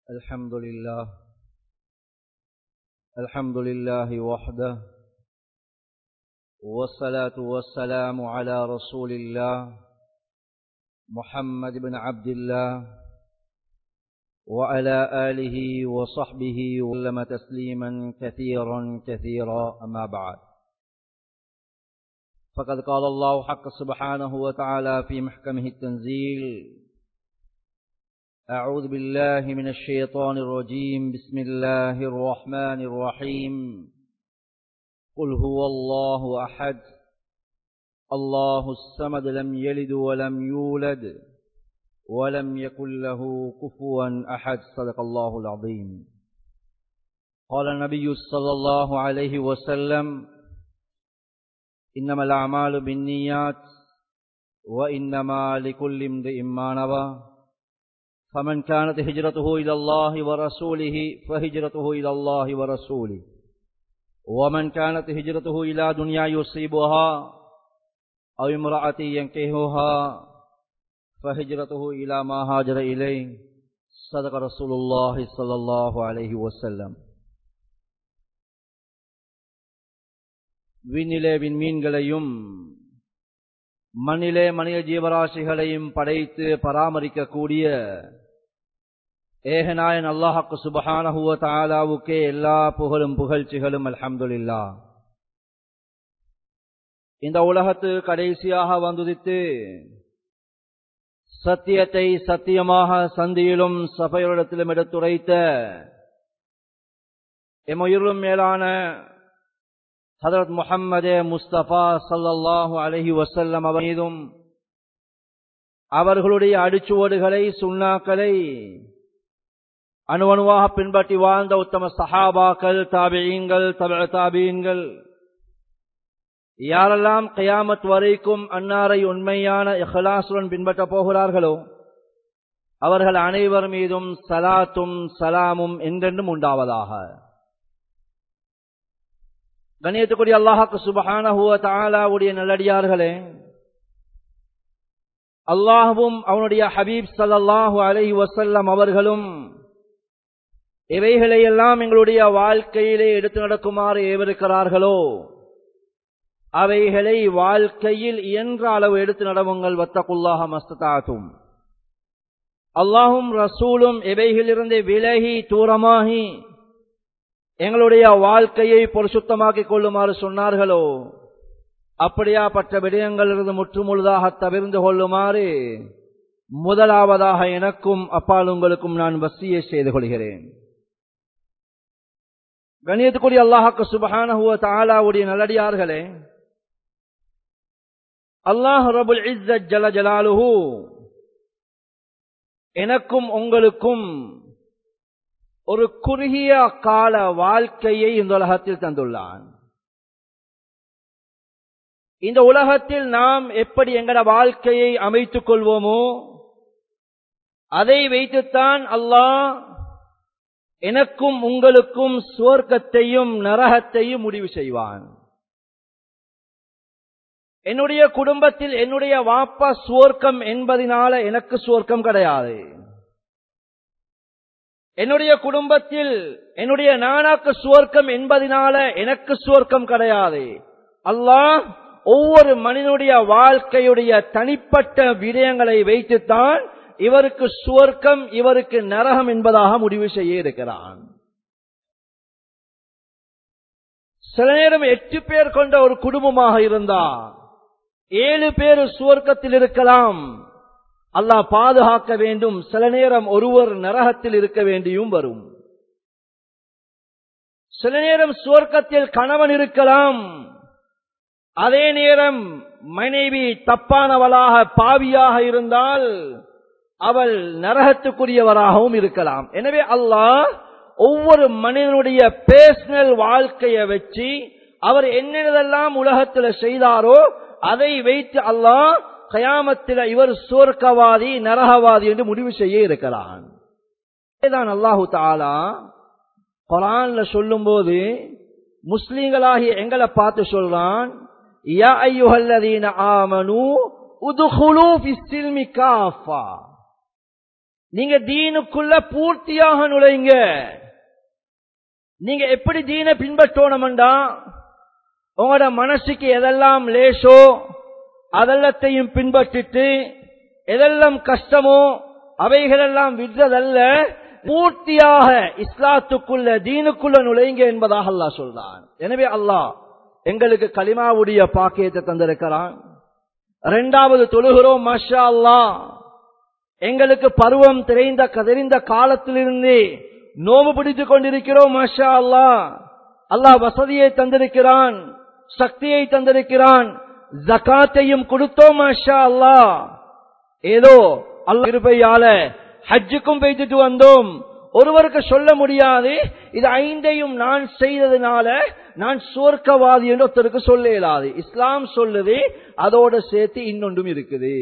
الحمد لله الحمد لله وحده والصلاة والسلام على رسول الله محمد بن عبد الله وعلى آله وصحبه وسلم تسليما كثيرا كثيرا أما بعد فقد قال الله حق سبحانه وتعالى في محكمه التنزيل أعوذ بالله من الشيطان الرجيم بسم الله الرحمن الرحيم قل هو الله أحد الله السمد لم يلد ولم يولد ولم يكن له كفوا أحد صدق الله العظيم قال النبي صلى الله عليه وسلم إنما الأعمال بالنيات وإنما لكل امرئ ما نوى فمن كانت هجرته إلى الله ورسوله فهجرته إلى الله ورسوله ومن كانت هجرته إلى دنيا يصيبها أو امرأة ينكهها فهجرته إلى ما هاجر إليه صدق رسول الله صلى الله عليه وسلم விண்ணிலே விண்மீன்களையும் மண்ணிலே மனித ஜீவராசிகளையும் படைத்து பராமரிக்கக்கூடிய ஏகநாயன் அல்லாஹாக்கு சுபஹானஹுவ தாலாவுக்கே எல்லா புகழும் புகழ்ச்சிகளும் அல்ஹம்துலில்லா இந்த உலகத்து கடைசியாக வந்துதித்து சத்தியத்தை சத்தியமாக சந்தியிலும் சபையோரிடத்திலும் எடுத்துரைத்த எம்முயிரும் மேலான ஹதரத் முஹம்மதே முஸ்தபா சல்லல்லாஹு அலஹி வசல்லம் அவர் மீதும் அவர்களுடைய அடிச்சுவடுகளை சுண்ணாக்களை அணுவணுவாக பின்பற்றி வாழ்ந்த உத்தம சஹாபாக்கள் தாபியங்கள் தப தாபியன்கள் யாரெல்லாம் கயாமத் வரைக்கும் அன்னாரை உண்மையான இஹலாசுடன் பின்பற்ற போகிறார்களோ அவர்கள் அனைவர் மீதும் சலாத்தும் சலாமும் என்றென்றும் உண்டாவதாக கணியத்துக்குரிய அல்லாஹாக்கு சுபஹானஹுவ தாலாவுடைய நல்லடியார்களே அல்லாஹுவும் அவனுடைய ஹபீப் சல்லாஹு அலஹி வசல்லம் அவர்களும் இவைகளையெல்லாம் எங்களுடைய வாழ்க்கையிலே எடுத்து நடக்குமாறு ஏவிருக்கிறார்களோ அவைகளை வாழ்க்கையில் இயன்ற அளவு எடுத்து நடவுங்கள் வத்தகுல்லாக மஸ்தாத்தும் அல்லாஹும் ரசூலும் இவைகளிலிருந்து விலகி தூரமாகி எங்களுடைய வாழ்க்கையை பொருசுத்தமாக்கிக் கொள்ளுமாறு சொன்னார்களோ அப்படியாப்பட்ட விடயங்களிலிருந்து முற்றுமுழுதாக தவிர்ந்து கொள்ளுமாறு முதலாவதாக எனக்கும் அப்பால் உங்களுக்கும் நான் வசியை செய்து கொள்கிறேன் கணியத்துக்குரிய அல்லாஹாக்கு சுபஹானஹுவ தாலாவுடைய நல்லடியார்களே அல்லாஹ் ரபுல் இஸ்ஸத் ஜல ஜலாலுஹு எனக்கும் உங்களுக்கும் ஒரு குறுகிய கால வாழ்க்கையை இந்த உலகத்தில் தந்துள்ளான் இந்த உலகத்தில் நாம் எப்படி எங்கட வாழ்க்கையை அமைத்துக் கொள்வோமோ அதை வைத்துத்தான் அல்லாஹ் எனக்கும் உங்களுக்கும் சுவர்க்கத்தையும் நரகத்தையும் முடிவு செய்வான் என்னுடைய குடும்பத்தில் என்னுடைய வாப்பா சுவர்க்கம் என்பதனால எனக்கு சுவர்க்கம் கிடையாது என்னுடைய குடும்பத்தில் என்னுடைய நானாக்கு சுவர்க்கம் என்பதனால எனக்கு சுவர்க்கம் கிடையாது அல்லாஹ் ஒவ்வொரு மனிதனுடைய வாழ்க்கையுடைய தனிப்பட்ட விடயங்களை வைத்துத்தான் இவருக்கு சுவர்க்கம் இவருக்கு நரகம் என்பதாக முடிவு செய்ய இருக்கிறான் சில நேரம் எட்டு பேர் கொண்ட ஒரு குடும்பமாக இருந்தா ஏழு பேர் சுவர்க்கத்தில் இருக்கலாம் அல்லாஹ் பாதுகாக்க வேண்டும் சில நேரம் ஒருவர் நரகத்தில் இருக்க வேண்டியும் வரும் சில நேரம் சுவர்க்கத்தில் கணவன் இருக்கலாம் அதே நேரம் மனைவி தப்பானவளாக பாவியாக இருந்தால் அவள் நரகத்துக்குரியவராகவும் இருக்கலாம் எனவே அல்லாஹ் ஒவ்வொரு மனிதனுடைய பேர்சனல் வாழ்க்கையை வச்சு அவர் என்னென்னதெல்லாம் உலகத்தில் செய்தாரோ அதை வைத்து அல்லாஹ் கயாமத்தில் இவர் சோர்க்கவாதி நரகவாதி என்று முடிவு செய்ய இருக்கிறான் அல்லாஹு தாலா குரான்ல சொல்லும் போது முஸ்லீம்களாகிய எங்களை பார்த்து சொல்றான் யா ஐயுஹல்லதீன ஆமனு உதுகுலு ஃபிஸ்ஸில்மி காஃபா நீங்க தீனுக்குள்ள பூர்த்தியாக நுழைங்க நீங்க எப்படி தீனை பின்பற்றணும்டா உங்களோட மனசுக்கு எதெல்லாம் லேசோ அதெல்லாத்தையும் பின்பற்றிட்டு எதெல்லாம் கஷ்டமோ அவைகளெல்லாம் விடுறதல்ல பூர்த்தியாக இஸ்லாத்துக்குள்ள தீனுக்குள்ள நுழைங்க என்பதாக அல்லாஹ் சொல்றான் எனவே அல்லாஹ் எங்களுக்கு களிமாவுடைய பாக்கியத்தை தந்திருக்கிறான் இரண்டாவது தொழுகிறோம் மஷா அல்லாஹ் எங்களுக்கு பருவம் திரைந்த தெரிந்த காலத்திலிருந்து நோவு பிடித்துக் கொண்டிருக்கிறோம் மஷா அல்லாஹ் அல்லாஹ் வசதியை தந்திருக்கிறான் சக்தியை தந்திருக்கிறான் ஜகாத்தையும் கொடுத்தோம் மஷா அல்லாஹ் ஏதோ அல்ல இருப்பையால ஹஜ்ஜுக்கும் பேசிட்டு வந்தோம் ஒருவருக்கு சொல்ல முடியாது இது ஐந்தையும் நான் செய்ததுனால நான் சுவர்க்கவாதி என்று ஒருத்தருக்கு சொல்ல இயலாது இஸ்லாம் சொல்லுது அதோட சேர்த்து இன்னொன்றும் இருக்குது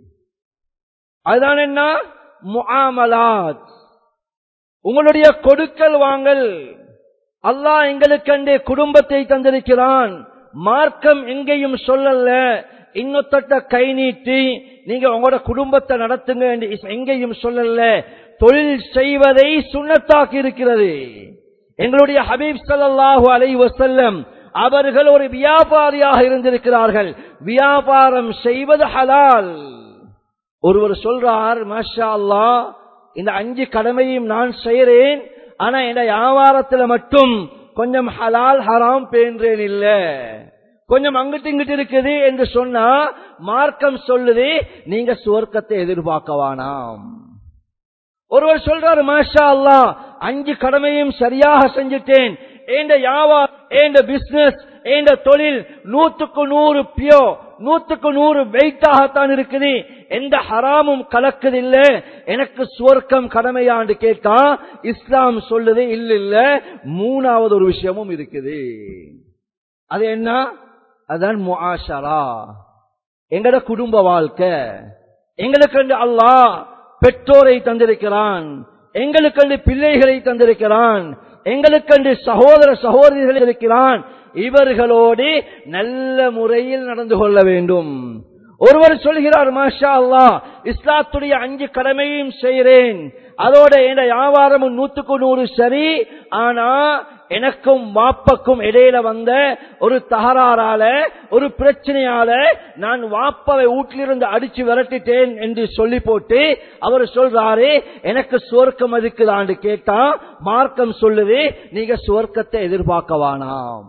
அதுதான் என்ன முஆமலாத் உங்களுடைய கொடுக்கல் வாங்கல் அல்லாஹ் எங்களுக்கண்டே குடும்பத்தை தந்திருக்கிறான் மார்க்கம் எங்கேயும் சொல்லல இன்னொத்தட்ட கை நீட்டி நீங்க உங்களோட குடும்பத்தை நடத்துங்க என்று எங்கேயும் சொல்லல தொழில் செய்வதை சுண்ணத்தாக்கி இருக்கிறது எங்களுடைய ஹபீப் ஸல்லல்லாஹு அலைஹி வஸல்லம் அவர்கள் ஒரு வியாபாரியாக இருந்திருக்கிறார்கள் வியாபாரம் செய்வது ஹலால் ஒருவர் சொல்றார் மாஷா அல்லாஹ் இந்த அஞ்சு கடமையும் நான் செய்கிறேன் ஆனா இந்த வியாபாரத்துல மட்டும் கொஞ்சம் ஹலால் ஹராம் பேன்றேன் இல்ல கொஞ்சம் அங்கிட்டு இங்கிட்டு இருக்குது என்று சொன்னா மார்க்கம் சொல்லுது நீங்க சுவர்க்கத்தை எதிர்பார்க்கவானாம் ஒருவர் சொல்றாரு மாஷா அல்லாஹ் அஞ்சு கடமையும் சரியாக செஞ்சுட்டேன் ஏண்ட வியாபாரம் ஏண்ட பிசினஸ் ஏண்ட தொழில் நூத்துக்கு நூறு பியோ நூத்துக்கு நூறு வெயிட்டாகத்தான் இருக்குது எந்த ஹராமும் கலக்குது இல்ல எனக்கு சுவர்க்கம் கடமையாண்டு கேட்டா இஸ்லாம் சொல்லுது இல்ல இல்ல மூணாவது ஒரு விஷயமும் இருக்குது அது என்ன அதான் முஆஷரா எங்கட குடும்ப வாழ்க்கை எங்களுக்கு அல்லாஹ் பெற்றோரை தந்திருக்கிறான் எங்களுக்கு பிள்ளைகளை தந்திருக்கிறான் எங்களுக்கு சகோதர சகோதரிகளை இருக்கிறான் இவர்களோடு நல்ல முறையில் நடந்து கொள்ள வேண்டும் ஒருவர் சொல்கிறார் மாஷா அல்லா இஸ்லாத்துடைய அஞ்சு கடமையும் செய்கிறேன் அதோட என் வியாபாரமும் நூத்துக்கு நூறு சரி ஆனா எனக்கும் வாப்பக்கும் இடையில வந்த ஒரு தகராறால ஒரு பிரச்சனையால நான் வாப்பவை வீட்டிலிருந்து அடிச்சு விரட்டிட்டேன் என்று சொல்லி போட்டு அவர் சொல்றாரு எனக்கு சுவர்க்கம் அதுக்குதான்னு கேட்டா மார்க்கம் சொல்லுது நீங்க சுவர்க்கத்தை எதிர்பார்க்கவானாம்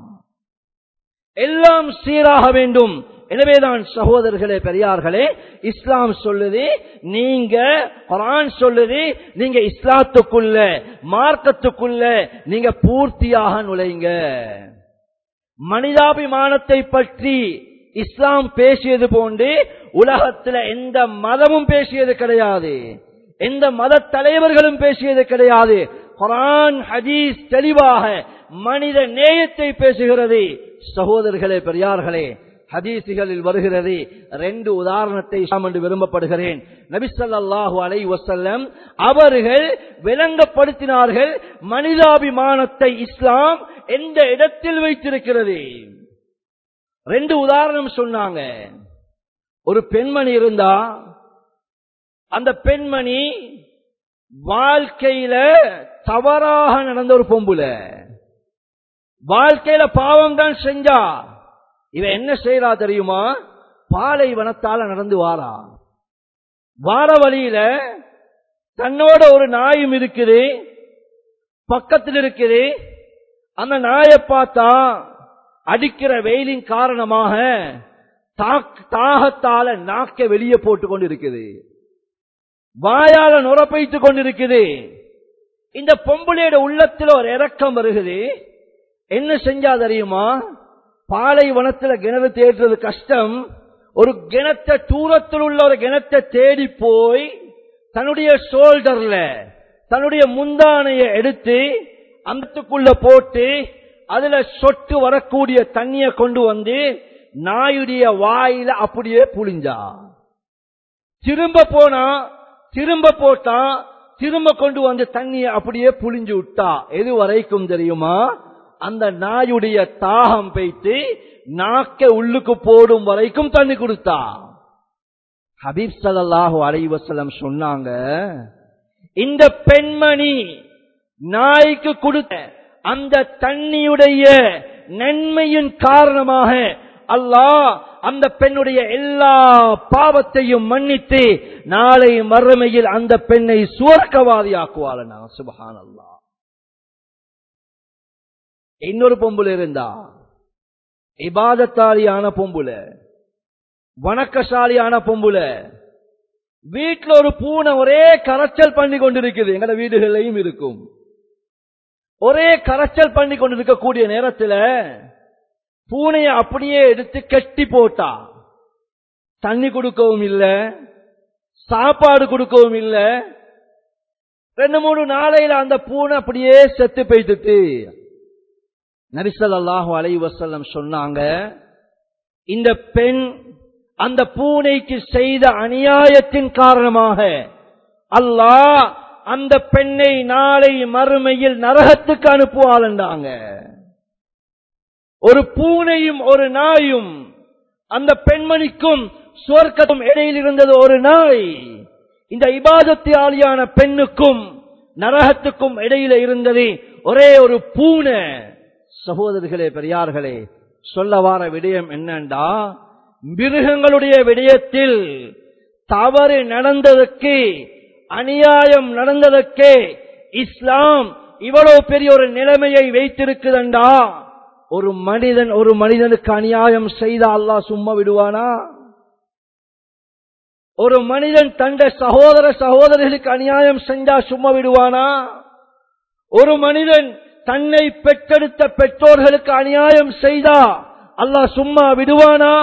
எல்லாம் சீராக வேண்டும் எனவேதான் சகோதரர்களே பெரியார்களே இஸ்லாம் சொல்லுது நீங்க குரான் சொல்லுது நீங்க இஸ்லாத்துக்குள்ள மார்க்கத்துக்குள்ள நீங்க பூர்த்தியாக நுழைங்க மனிதாபிமானத்தை பற்றி இஸ்லாம் பேசியது போன்று உலகத்துல எந்த மதமும் பேசியது கிடையாது எந்த மத தலைவர்களும் பேசியது கிடையாது குரான் ஹதீஸ் தெளிவாக மனித நேயத்தை பேசுகிறது சகோதரர்களே பெரியார்களே ஹதீசுகளில் வருகிறது ரெண்டு உதாரணத்தை என்று விரும்பப்படுகிறேன் நபிசல்லாஹு அலை வசல்லம் அவர்கள் விளங்கப்படுத்தினார்கள் மனிதாபிமானத்தை இஸ்லாம் எந்த இடத்தில் வைத்திருக்கிறது ரெண்டு உதாரணம் சொன்னாங்க ஒரு பெண்மணி இருந்தா அந்த பெண்மணி வாழ்க்கையில தவறாக நடந்த ஒரு பொம்புல வாழ்க்கையில பாவம் தான் செஞ்சா இவ என்ன செய்யறா தெரியுமா பாலைவனத்தால நடந்து வாரா வார வழியில தன்னோட ஒரு நாயும் இருக்குது பக்கத்தில் இருக்குது அந்த நாயை பார்த்தா அடிக்கிற வெயிலின் காரணமாக தாகத்தால நாக்க வெளியே போட்டு கொண்டு இருக்குது வாயால நுரப்பைத்துக் கொண்டிருக்குது இந்த பொம்பளையோட உள்ளத்தில் ஒரு இறக்கம் வருகிறது என்ன செஞ்சா தெரியுமா பாலைவனத்துல கிணறு தேடுறது கஷ்டம் ஒரு கிணத்தை தூரத்தில் உள்ள ஒரு கிணத்தை தேடி போய் தன்னுடைய ஷோல்டர்ல தன்னுடைய முந்தானைய எடுத்து அந்தத்துக்குள்ள போட்டு அதுல சொட்டு வரக்கூடிய தண்ணிய கொண்டு வந்து நாயுடைய வாயில அப்படியே புளிஞ்சா திரும்ப போனா திரும்ப போட்டா திரும்ப கொண்டு வந்து தண்ணியை அப்படியே புளிஞ்சு விட்டா எது வரைக்கும் தெரியுமா அந்த நாயுடைய தாகம் பெய்த்து நாக்க உள்ளுக்கு போடும் வரைக்கும் தண்ணி கொடுத்தா ஹபீப் சல்லாஹு அலைவசலம் சொன்னாங்க இந்த பெண்மணி நாய்க்கு கொடுத்த அந்த தண்ணியுடைய நன்மையின் காரணமாக அல்லாஹ் அந்த பெண்ணுடைய எல்லா பாவத்தையும் மன்னித்து நாளை மறுமையில் அந்த பெண்ணை சுவர்க்கவாதியாக்குவாள் சுபஹான் அல்லா இன்னொரு பொம்புல இருந்தா இபாதத்தாலியான பொம்புல வணக்கசாலியான பொம்புல வீட்டுல ஒரு பூனை ஒரே கரைச்சல் பண்ணி கொண்டிருக்குது எங்கட வீடுகள்லையும் இருக்கும் ஒரே கரைச்சல் பண்ணி கொண்டிருக்கக்கூடிய நேரத்தில் பூனைய அப்படியே எடுத்து கட்டி போட்டா தண்ணி கொடுக்கவும் இல்ல சாப்பாடு கொடுக்கவும் இல்ல ரெண்டு மூணு நாளையில அந்த பூனை அப்படியே செத்து போய்த்துட்டு நரிசல்லாஹு அலை வசல்லம் சொன்னாங்க இந்த பெண் அந்த பூனைக்கு செய்த அநியாயத்தின் காரணமாக அல்லாஹ் அந்த பெண்ணை நாளை மறுமையில் நரகத்துக்கு அனுப்புவாள்ண்டாங்க ஒரு பூனையும் ஒரு நாயும் அந்த பெண்மணிக்கும் சுவர்க்கத்தும் இடையில் இருந்தது ஒரு நாய் இந்த இபாதத்தியாளியான பெண்ணுக்கும் நரகத்துக்கும் இடையில இருந்தது ஒரே ஒரு பூனை சகோதரர்களே பெரியார்களே சொல்ல வார விடயம் என்னண்டா மிருகங்களுடைய விடயத்தில் தவறு நடந்ததற்கு அநியாயம் நடந்ததற்கு இஸ்லாம் இவ்வளவு பெரிய ஒரு நிலைமையை வைத்திருக்குதண்டா ஒரு மனிதன் ஒரு மனிதனுக்கு அநியாயம் செய்த அல்லாஹ் சும்மா விடுவானா ஒரு மனிதன் தந்த சகோதர சகோதரிகளுக்கு அநியாயம் செஞ்சா சும்மா விடுவானா ஒரு மனிதன் தன்னை பெற்றெடுத்த பெற்றோர்களுக்கு அநியாயம் செய்தா அல்லாஹ் சும்மா விடுவானா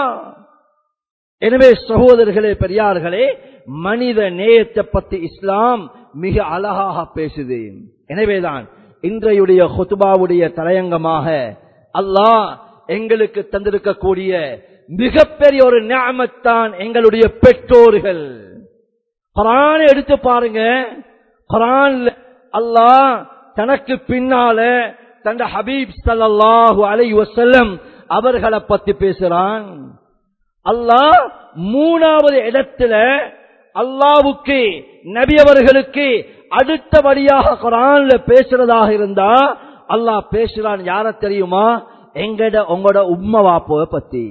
எனவே சகோதரர்களே பெரியார்களே மனித நேயத்தை பத்தி இஸ்லாம் மிக அழகாக பேசுது எனவேதான் இன்றையுடைய ஹுத்துபாவுடைய தலையங்கமாக அல்லாஹ் எங்களுக்கு தந்திருக்கக்கூடிய மிகப்பெரிய ஒரு ஞாமத்தான் எங்களுடைய பெற்றோர்கள் குரான் எடுத்து பாருங்க குரான்ல அல்லாஹ் தனக்கு பின்னால தந்த ஹபீப் சல்லாஹூ அலை வசல்லம் அவர்களை பத்தி பேசுறான் அல்லாஹ் மூணாவது இடத்துல அல்லாவுக்கு நபி அவர்களுக்கு அடுத்தபடியாக குரான்ல பேசுறதாக இருந்தா அல்லாஹ் பேசுறான் யார தெரியுமா எங்கட உங்களோட உம்ம வாப்ப பத்தி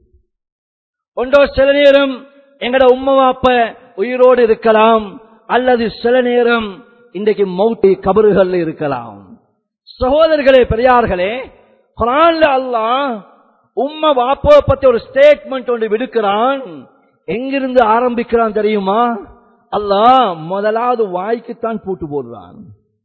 ஒன்றோ சில நேரம் எங்கட உம்ம வாப்ப உயிரோடு இருக்கலாம் அல்லது சில நேரம் இன்றைக்கு மௌட்டி கபறுகள் இருக்கலாம் சகோதரர்களே பெரியார்களே குரான்ல அல்லாஹ் உம்ம வாப்போ பத்தி ஒரு ஸ்டேட்மெண்ட் ஒன்று விடுக்கிறான் எங்கிருந்து ஆரம்பிக்கிறான் தெரியுமா அல்லாஹ் முதலாவது வாய்க்குத்தான் பூட்டு போடுறான்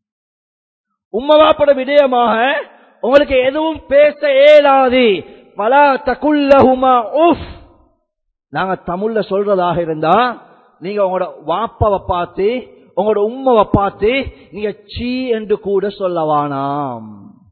உம்ம வாப்பட விடயமாக உங்களுக்கு எதுவும் பேச இயலாது பல தகுல்லஹுமா உஃப் நாங்க தமிழ்ல சொல்றதாக இருந்தா நீங்க உங்களோட வாப்பாவை பார்த்து உங்களோட உம்மவை பார்த்து நீங்க சீ என்று கூட சொல்ல வானாம்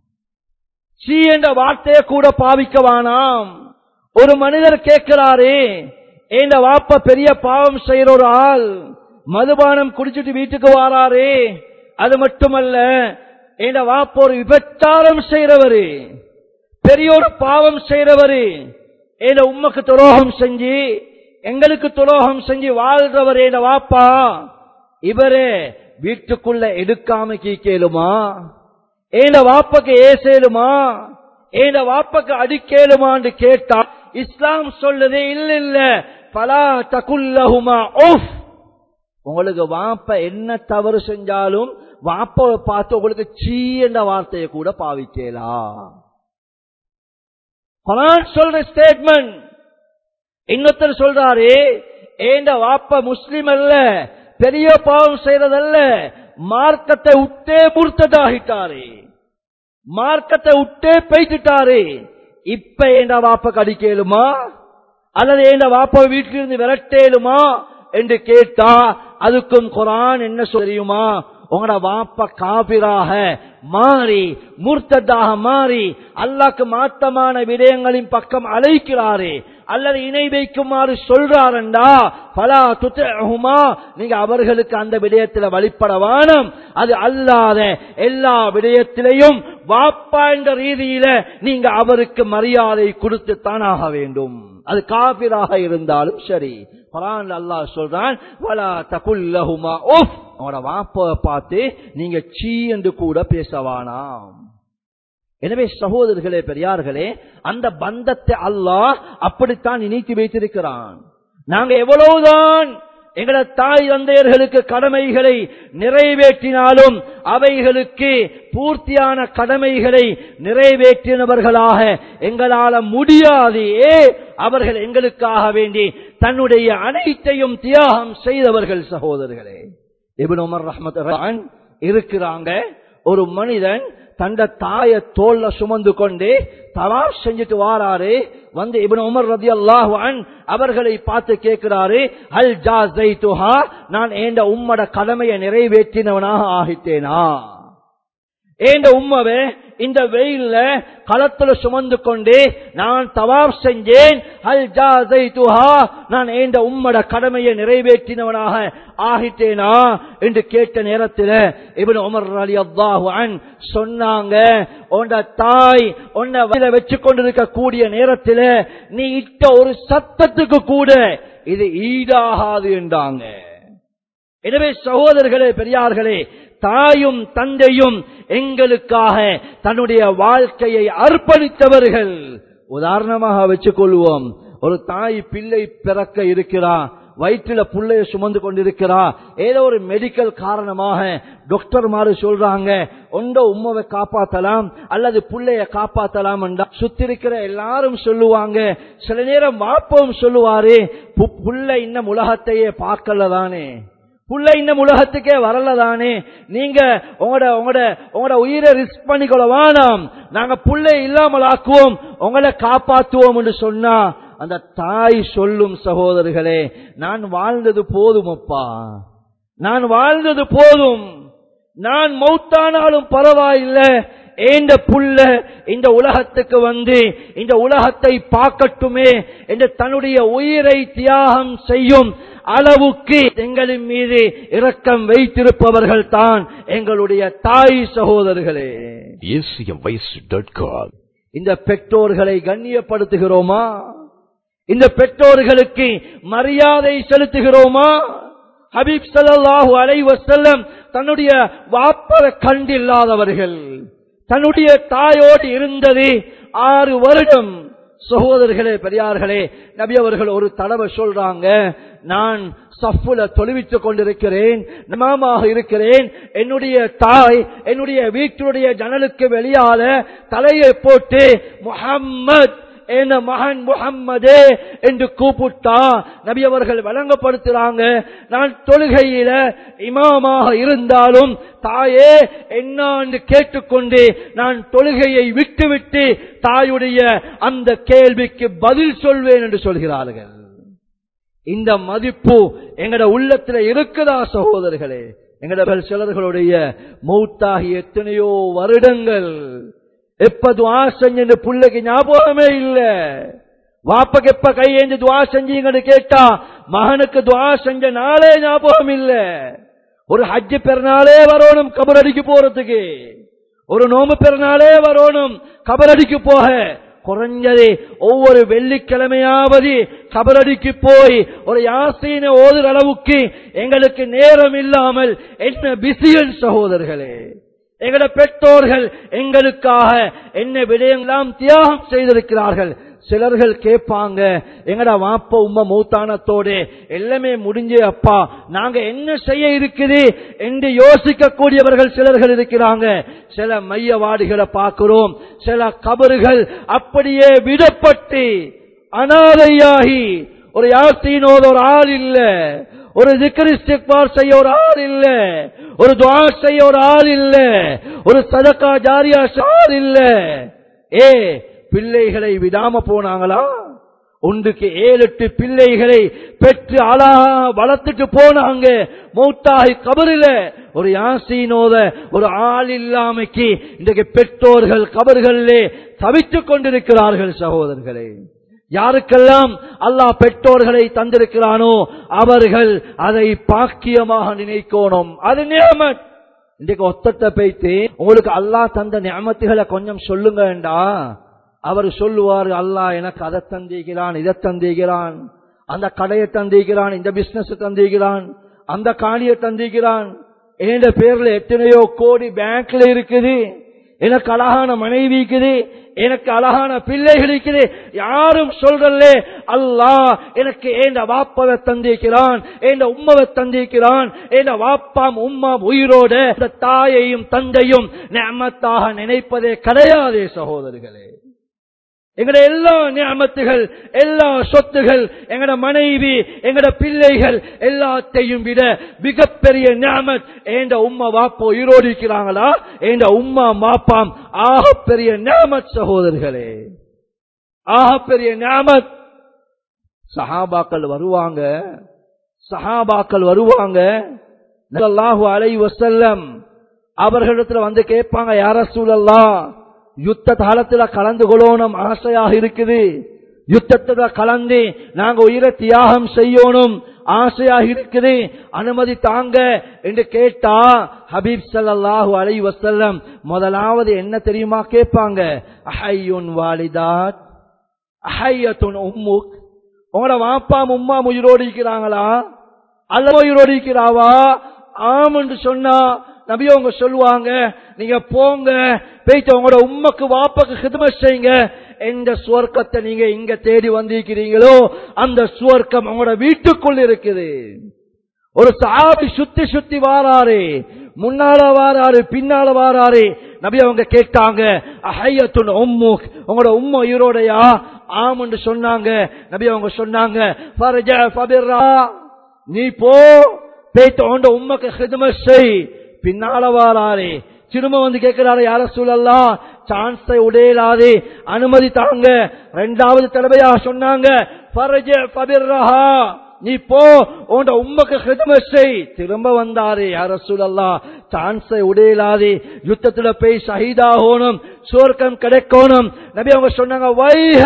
சீ என்ற வார்த்தையை கூட பாவிக்க வானாம் ஒரு மனிதர் கேட்கிறாரு என் வாப்ப பெரிய பாவம் செய்யற ஒரு ஆள் மதுபானம் குடிச்சிட்டு வீட்டுக்கு வாராரு அது மட்டுமல்ல என் வாப்ப ஒரு விபச்சாரம் செய்யறவரு பெரிய ஒரு பாவம் செய்யறவரு என் உம்மக்கு துரோகம் செஞ்சு எங்களுக்கு துரோகம் செஞ்சு வாழ்றவர் என் வாப்பா இவரே வீட்டுக்குள்ள எடுக்காம கீக்கேலுமா ஏண்ட வாப்பக்கு ஏசேலுமா ஏண்ட வாப்பக்கு அடிக்கேலுமான்னு கேட்டா இஸ்லாம் சொல்லுது இல்ல இல்ல பலா தகுல்லஹுமா ஓஃப் உங்களுக்கு வாப்ப என்ன தவறு செஞ்சாலும் வாப்பாவை பார்த்து உங்களுக்கு சீ என்ற வார்த்தையை கூட பாவிக்கலாம் குரான் சொல்ற ஸ்டேட்மெண்ட் இன்னொருத்தர் சொல்றாரு ஏண்ட வாப்ப முஸ்லிம் அல்ல பெரிய பாவம் செய்யறதல்ல மார்க்கத்தை விட்டே முர்த்ததாகிட்டாரு மார்க்கத்தை விட்டே பெய்துட்டாரு இப்ப ஏண்ட வாப்ப கடிக்கலுமா அல்லது ஏண்ட வாப்ப வீட்டிலிருந்து விரட்டேலுமா என்று கேட்டா அதுக்கும் குரான் என்ன தெரியுமா உங்களோட வாப்ப காபிராக மாறி மூர்த்ததாக மாறி அல்லாக்கு மாத்தமான விடயங்களின் பக்கம் அழைக்கிறாரு அல்லது இணை வைக்குமாறு சொல்றாருண்டா பலா துத்தகுமா நீங்க அவர்களுக்கு அந்த விடயத்தில் வழிபட வானம் அது அல்லாத எல்லா விடயத்திலையும் வாப்பா என்ற ரீதியில நீங்க அவருக்கு மரியாதை கொடுத்து தானாக வேண்டும் அது காபிராக இருந்தாலும் சரி குரான் அல்லாஹ் சொல்றான் வலா தகுல்லஹுமா உஃப் அவனோட வாப்பாவை பார்த்து நீங்க சீ என்று கூட பேசவானாம் எனவே சகோதரர்களே பெரியார்களே அந்த பந்தத்தை அல்லாஹ் அப்படித்தான் இணைத்து வைத்திருக்கிறான் நாங்க எவ்வளவுதான் எங்கள தாய் தந்தையர்களுக்கு கடமைகளை நிறைவேற்றினாலும் அவைகளுக்கு பூர்த்தியான கடமைகளை நிறைவேற்றினவர்களாக எங்களால முடியாது ஏ அவர்கள் எங்களுக்காக வேண்டி தன்னுடைய அனைத்தையும் தியாகம் செய்தவர்கள் சகோதரர்களே இபின் உமர் ரஹமத் இருக்கிறாங்க ஒரு மனிதன் தந்த தாய தோல்ல சுமந்து கொண்டு தவாப் செஞ்சுட்டு வாராரு வந்து இபின் உமர் ரதி அல்லாஹான் அவர்களை பார்த்து கேட்கிறாரு அல் ஜா நான் ஏண்ட உம்மட கடமையை நிறைவேற்றினவனாக ஆகித்தேனா ஏண்ட உம்மவே இந்த வெயில்ல களத்துல சுமந்து கொண்டு நான் தவாப் செஞ்சேன் அல் ஜா நான் ஏண்ட உம்மட கடமையை நிறைவேற்றினவனாக ஆகிட்டேனா என்று கேட்ட நேரத்தில் இவன் உமர் அலி அல்லாஹுன் சொன்னாங்க உண்ட தாய் உன்னை வச்சு கொண்டிருக்க கூடிய நேரத்தில் நீ இட்ட ஒரு சத்தத்துக்கு கூட இது ஈடாகாது என்றாங்க எனவே சகோதரர்களே பெரியார்களே தாயும் தந்தையும் எங்களுக்காக தன்னுடைய வாழ்க்கையை அர்ப்பணித்தவர்கள் உதாரணமாக வச்சுக் கொள்வோம் ஒரு தாய் பிள்ளை பிறக்க இருக்கிறா வயிற்றுல புள்ளைய சுமந்து கொண்டிருக்கிறா ஏதோ ஒரு மெடிக்கல் காரணமாக டாக்டர் மாறு சொல்றாங்க ஒன்ற உம்மாவை காப்பாத்தலாம் அல்லது புள்ளைய காப்பாத்தலாம் சுத்திருக்கிற எல்லாரும் சொல்லுவாங்க சில நேரம் வாப்பவும் சொல்லுவாரு புள்ள இன்னும் உலகத்தையே பார்க்கல தானே புள்ள இன்னும் உலகத்துக்கே வரலதானே நீங்க உங்களோட உங்களோட உங்களோட உயிரை ரிஸ்க் பண்ணிக்கொள்ள வேணாம் நாங்க புள்ளை இல்லாமல் ஆக்குவோம் உங்களை காப்பாற்றுவோம் என்று சொன்னா அந்த தாய் சொல்லும் சகோதரர்களே நான் வாழ்ந்தது போதும் அப்பா நான் வாழ்ந்தது போதும் நான் மௌத்தானாலும் பரவாயில்லை ஏண்ட புள்ள இந்த உலகத்துக்கு வந்து இந்த உலகத்தை பார்க்கட்டுமே என்று தன்னுடைய உயிரை தியாகம் செய்யும் அளவுக்கு எங்களின் மீது இரக்கம் வைத்திருப்பவர்கள் தான் எங்களுடைய தாய் சகோதரர்களே acmvoice.com இந்த பெற்றோர்களை கண்ணியப்படுத்துகிறோமா இந்த பெற்றோர்களுக்கு மரியாதை செலுத்துகிறோமா ஹபீப் ஸல்லல்லாஹு அலைஹி வஸல்லம் தன்னுடைய வாப்பரை கண்டில்லாதவர்கள் தன்னுடைய தாயோடு இருந்தது ஆறு வருடம் சகோதரர்களே பெரியார்களே நபி அவர்கள் ஒரு தடவை சொல்றாங்க நான் சஃப்புல தொழுவித்துக் கொண்டிருக்கிறேன் நமாமாக இருக்கிறேன் என்னுடைய தாய் என்னுடைய வீட்டுடைய ஜன்னலுக்கு வெளியால தலையை போட்டு முஹம்மத் என மகன் முகம்மதே என்று கூப்பிட்டா நபி அவர்கள் வழங்கப்படுத்துறாங்க நான் தொழுகையில இமாமாக இருந்தாலும் தாயே என்ன என்று கேட்டுக்கொண்டு நான் தொழுகையை விட்டுவிட்டு தாயுடைய அந்த கேள்விக்கு பதில் சொல்வேன் என்று சொல்கிறார்கள் இந்த மதிப்பு எங்கட உள்ளத்துல இருக்குதா சகோதரர்களே எங்கட சிலர்களுடைய மௌத்தாகி எத்தனையோ வருடங்கள் எப்ப துவா செஞ்சு பிள்ளைக்கு ஞாபகமே இல்ல வாப்பக்கு எப்ப கையேந்து துவா செஞ்சீங்கன்னு கேட்டா மகனுக்கு துவா செஞ்ச நாளே ஞாபகம் இல்ல ஒரு ஹஜ்ஜு பெருநாளே வரணும் கபரடிக்கு போறதுக்கு ஒரு நோம்பு பெருநாளே வரணும் கபரடிக்கு போக குறைஞ்சது ஒவ்வொரு வெள்ளிக்கிழமையாவது கபரடிக்கு போய் ஒரு யாசீன ஓதுற அளவுக்கு எங்களுக்கு நேரம் இல்லாமல் என்ன பிசியன் சகோதரர்களே எங்கட பெற்றோர்கள் எங்களுக்காக என்ன விடயங்களாம் தியாகம் செய்திருக்கிறார்கள் சிலர்கள் கேட்பாங்க எங்கடா வாப்ப உம்ம மூத்தானத்தோடு எல்லாமே முடிஞ்சே அப்பா நாங்க என்ன செய்ய இருக்குது என்று யோசிக்க கூடியவர்கள் சிலர்கள் இருக்கிறாங்க சில மையவாடிகளை பார்க்கிறோம் சில கபறுகள் அப்படியே விடப்பட்டு அனாதையாகி ஒரு யாசினோத ஒரு ஆள் இல்ல ஒரு திக்ரிஸ்டிக்பார் செய்ய ஒரு ஆள் இல்ல ஒரு துவா செய்ய ஒரு ஆள் இல்ல ஒரு சதக்கா ஜாரியா ஆள் இல்ல ஏ பிள்ளைகளை விடாம போனாங்களா ஒன்றுக்கு ஏழு எட்டு பிள்ளைகளை பெற்று அழகா வளர்த்துட்டு போனாங்க மௌத்தாய் கபரில ஒரு யாசீனோத ஒரு ஆள் இல்லாமைக்கு இன்றைக்கு பெற்றோர்கள் கபர்களே தவித்துக் கொண்டிருக்கிறார்கள் சகோதரர்களே யாருக்கெல்லாம் அல்லாஹ் பெற்றோர்களை தந்திருக்கிறானோ அவர்கள் அதை பாக்கியமாக நினைக்கணும் அது நியமத் இன்றைக்கு ஒத்தத்தை போய்த்து உங்களுக்கு அல்லாஹ் தந்த ஞாபகத்துகளை கொஞ்சம் சொல்லுங்கண்டா அவர் சொல்லுவார் அல்லாஹ் எனக்கு அதை தந்திக்கிறான் இதை தந்திக்கிறான் அந்த கடையை தந்திக்கிறான் இந்த பிசினஸ் தந்திக்கிறான் அந்த காணியை தந்திக்கிறான் என்ற பேர்ல எத்தனையோ கோடி பேங்க்ல இருக்குது எனக்கு அழகான மனைவி இருக்குது எனக்கு அழகான பிள்ளைகள் இருக்குது யாரும் சொல்றல்ல அல்லாஹ் எனக்கு ஏண்ட வாப்பவை தந்திருக்கிறான் ஏண்ட உம்மவை தந்திருக்கிறான் ஏண்ட வாப்பாம் உம்மாம் உயிரோட இந்த தாயையும் தந்தையும் நேமத்தாக நினைப்பதே கிடையாதே சகோதரர்களே எங்கட எல்லா நியமத்துகள் எல்லா சொத்துகள் எங்கட மனைவி எங்கட பிள்ளைகள் எல்லாத்தையும் விட மிகப்பெரிய நியமத் ஏண்ட உம்மா வாப்பா உயிரோடு இருக்கிறாங்களா ஏண்ட உம்மா மாப்பாம் ஆகப்பெரிய நியமத் சகோதரர்களே ஆகப்பெரிய நியமத் சஹாபாக்கள் வருவாங்க சஹாபாக்கள் வருவாங்க ஸல்லல்லாஹு அலைஹி வஸல்லம் அவர்களிடத்துல வந்து கேட்பாங்க யார சூழல்லா யுத்த காலத்துல கலந்து கொள்ளணும் ஆசையாக இருக்குது யுத்தத்துல கலந்து நாங்க உயிரை தியாகம் செய்யணும் ஆசையாக இருக்குது அனுமதி தாங்க என்று கேட்டா ஹபீப் ஸல்லல்லாஹு அலைஹி வஸல்லம் முதலாவது என்ன தெரியுமா கேட்பாங்க அஹையுன் வாலிதாத் அஹையத்துன் உம்முக் உங்களோட வாப்பா உம்மா உயிரோடு இருக்கிறாங்களா அல்ல உயிரோடு இருக்கிறாவா ஆம் என்று சொன்னா நபி அவங்க சொல்லுவாங்க நீங்க போங்க போயிட்டு உங்களோட உம்மக்கு வாப்பாக்கு ஹிதமத் செய்யுங்க எந்த சுவர்க்கத்தை நீங்க இங்க தேடி வந்திருக்கிறீங்களோ அந்த சுவர்க்கம் உங்களோட வீட்டுக்குள் இருக்குது ஒரு சாபி சுத்தி சுத்தி வாராரு முன்னால வாராரு பின்னால வாராரு நபி அவங்க கேட்டாங்க அஹையத்துன் உம்முக் உங்களோட உம்ம உயிரோடையா ஆம் என்று சொன்னாங்க நபி அவங்க சொன்னாங்க ஃபர்ஜ ஃபபிர்ரா நீ போ போயிட்டு உண்ட உம்மக்கு ஹிதமத் செய் பின்னால வாராரு திரும்ப வந்து கேட்கிறாரு யார சூழல்லாம் சான்ஸை உடையலாது அனுமதி தாங்க ரெண்டாவது தடவையா சொன்னாங்க ஃபர்ஜ ஃபபிர்ரஹா நீ போ உண்ட உம்மக்கு ஹிதமத் செய் திரும்ப வந்தாரு யார சூழல்லாம் சான்ஸை உடையலாது யுத்தத்துல போய் ஷஹீதாகணும் சுவர்க்கம் கிடைக்கணும் நபி அவங்க சொன்னாங்க வைஹ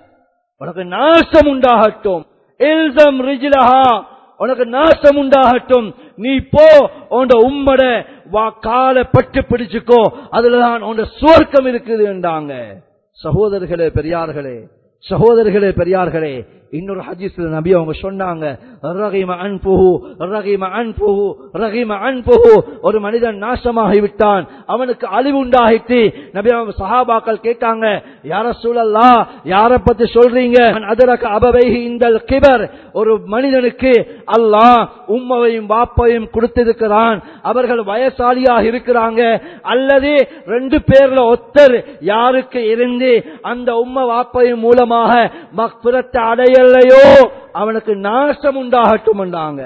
உனக்கு நாசம் உண்டாகட்டும் இல்சம் ரிஜிலஹா உனக்கு நாசம் உண்டாகட்டும் நீ போ உண்ட உம்மட வா காலை பட்டு பிடிச்சுக்கோ அதுலதான் உண்ட சுவர்க்கம் இருக்குது என்றாங்க சகோதரர்களே பெரியார்களே சகோதரர்களே பெரியார்களே இன்னொரு ஹஜீஸ்ல நபி அவங்க சொன்னாங்க ரகிம அன்புஹு ரகிம அன்புஹு ரகிம அன்புஹு ஒரு மனிதன் நாசமாகி விட்டான் அவனுக்கு அழிவு உண்டாகிட்டு நபி அவங்க சஹாபாக்கள் கேட்டாங்க யார சூழல்லா யார பத்தி சொல்றீங்க அதற்கு அபவைஹி இந்த கிபர் ஒரு மனிதனுக்கு அல்லாஹ் உம்மவையும் வாப்பையும் கொடுத்திருக்கிறான் அவர்கள் வயசாலியாக இருக்கிறாங்க அல்லது ரெண்டு பேர்ல ஒத்தர் யாருக்கு இருந்து அந்த உம்ம வாப்பையும் மூலமாக மக்பிரத்தை அடையலையோ அவனுக்கு நாசம் உண்டாகட்டும் என்றாங்க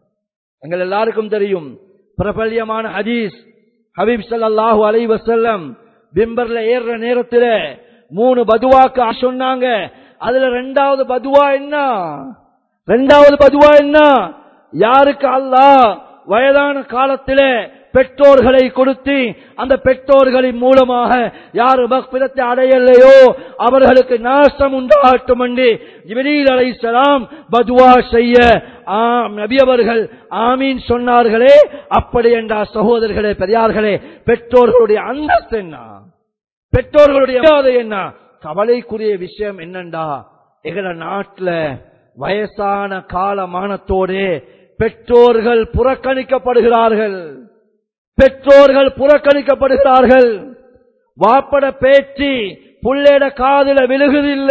எங்கள் எல்லாருக்கும் தெரியும் பிரபல்யமான ஹதீஸ் ஹபீப் ஸல்லல்லாஹு அலைஹி வஸல்லம் பிம்பர்ல ஏறுற நேரத்துல மூணு பதுவாக்கு சொன்னாங்க அதுல ரெண்டாவது பதுவா என்ன ரெண்டாவது பதுவா என்ன யாருக்கு அல்லாஹ் வயதான காலத்திலே பெற்றோர்களை கொடுத்து அந்த பெற்றோர்களின் மூலமாக யார் மக்பிரத்தை அடையலையோ அவர்களுக்கு நாசம் உண்டாகட்டும் என்று ஜிபரீல் அலைஹிஸ்ஸலாம் பதுவா செய்ய ஆம் நபி அவர்கள் ஆமீன் சொன்னார்களே அப்படி என்றா சகோதரர்களே பெரியார்களே பெற்றோர்களுடைய அந்தஸ்து என்ன பெற்றோர்களுடைய மரியாதை என்ன கவலைக்குரிய விஷயம் என்னண்டா எங்கட நாட்டுல வயசான காலமானத்தோடு பெற்றோர்கள் புறக்கணிக்கப்படுகிறார்கள் பெற்றோர்கள் புறக்கணிக்கப்படுகிறார்கள் வாப்பட பேச்சு புள்ளேட காதுல விழுகுதில்ல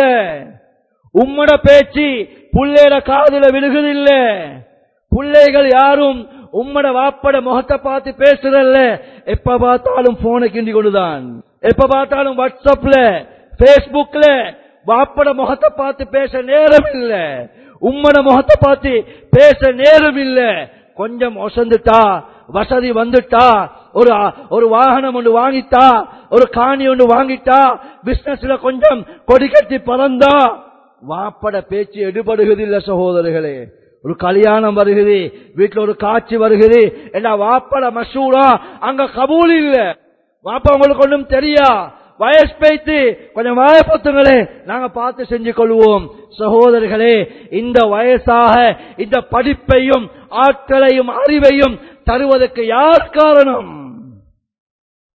உம்மட பேச்சு புள்ளேட காதுல விழுகுதில்ல பிள்ளைகள் யாரும் உம்மட வாப்பட முகத்தை பார்த்து பேசுறல்ல எப்ப பார்த்தாலும் போனை கிண்டி கொண்டுதான் எப்ப பார்த்தாலும் வாட்ஸ்அப்ல பேஸ்புக்ல வாப்பட முகத்தை பார்த்து பேச நேரம் இல்ல உம்மட முகத்தை பார்த்து பேச நேரம் இல்ல கொஞ்சம் ஒசந்துட்டா வசதி வந்துட்டா ஒரு ஒரு வாகனம் ஒன்று வாங்கிட்டா ஒரு காணி ஒன்று வாங்கிட்டா பிசினஸ்ல கொஞ்சம் கொடி கட்டி பறந்தா வாப்பட பேச்சு எடுபடுகிறதில்ல சகோதரர்களே ஒரு கல்யாணம் வருகிறது வீட்டுல ஒரு காட்சி வருகிறது என்ன வாப்பட மசூரா அங்க கபூல் இல்ல வாப்பா உங்களுக்கு ஒன்றும் தெரியா வயசு பேய்த்து கொஞ்சம் வாய பொத்துங்களே நாங்க பார்த்து செஞ்சு கொள்வோம் சகோதரர்களே இந்த வயசாக இந்த படிப்பையும் ஆட்களையும் அறிவையும் தருவதற்கு யார் காரணம்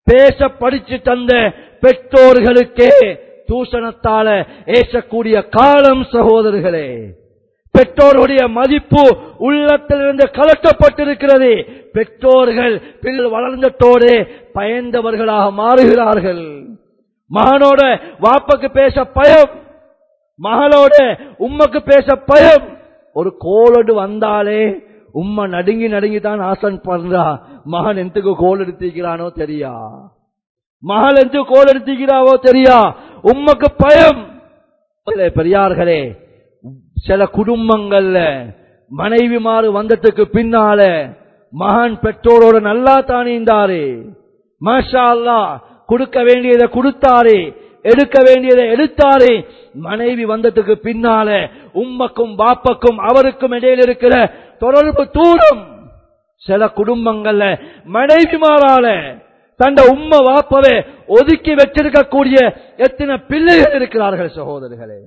பேச படிச்சு தந்த பெற்றோர்களுக்கே தூஷணத்தால ஏசக்கூடிய காலம் சகோதரர்களே பெற்றோருடைய மதிப்பு உள்ளத்திலிருந்து கலட்டப்பட்டிருக்கிறது பெற்றோர்கள் பிள்ளை வளர்ந்தத்தோடு பயந்தவர்களாக மாறுகிறார்கள் மகனோட வாப்பக்கு பேச பயம் மகளோட உம்மக்கு பேச பயம் ஒரு கோலோடு வந்தாலே உம்மா நடுங்கி நடுங்கி தான் ஆசன் பண்றா மகன் எந்தக்கு கோல் எடுத்திருக்கிறானோ தெரியா மகள் எந்த கோல் எடுத்திருக்கிறாவோ தெரியா உம்மக்கு பயம் இல்ல, பெரியார்களே சில குடும்பங்கள்ல மனைவி மாறு வந்ததுக்கு பின்னால மகன் பெற்றோரோட நல்லா தானிந்தாரு மாஷா அல்லாஹ் கொடுக்க வேண்டியதை கொடுத்தாரு எடுக்க வேண்டியதை எடுத்தாரு மனைவி வந்ததுக்கு பின்னால உம்மக்கும் பாப்பக்கும் அவருக்கும் இடையில் இருக்கிற தொடர்பு தூரம் சில குடும்பங்கள்ல மனைவி மாறால தந்த உம்ம வாப்பவே ஒதுக்கி வச்சிருக்கக்கூடிய எத்தனை பிள்ளைகள் இருக்கிறார்கள் சகோதரர்களே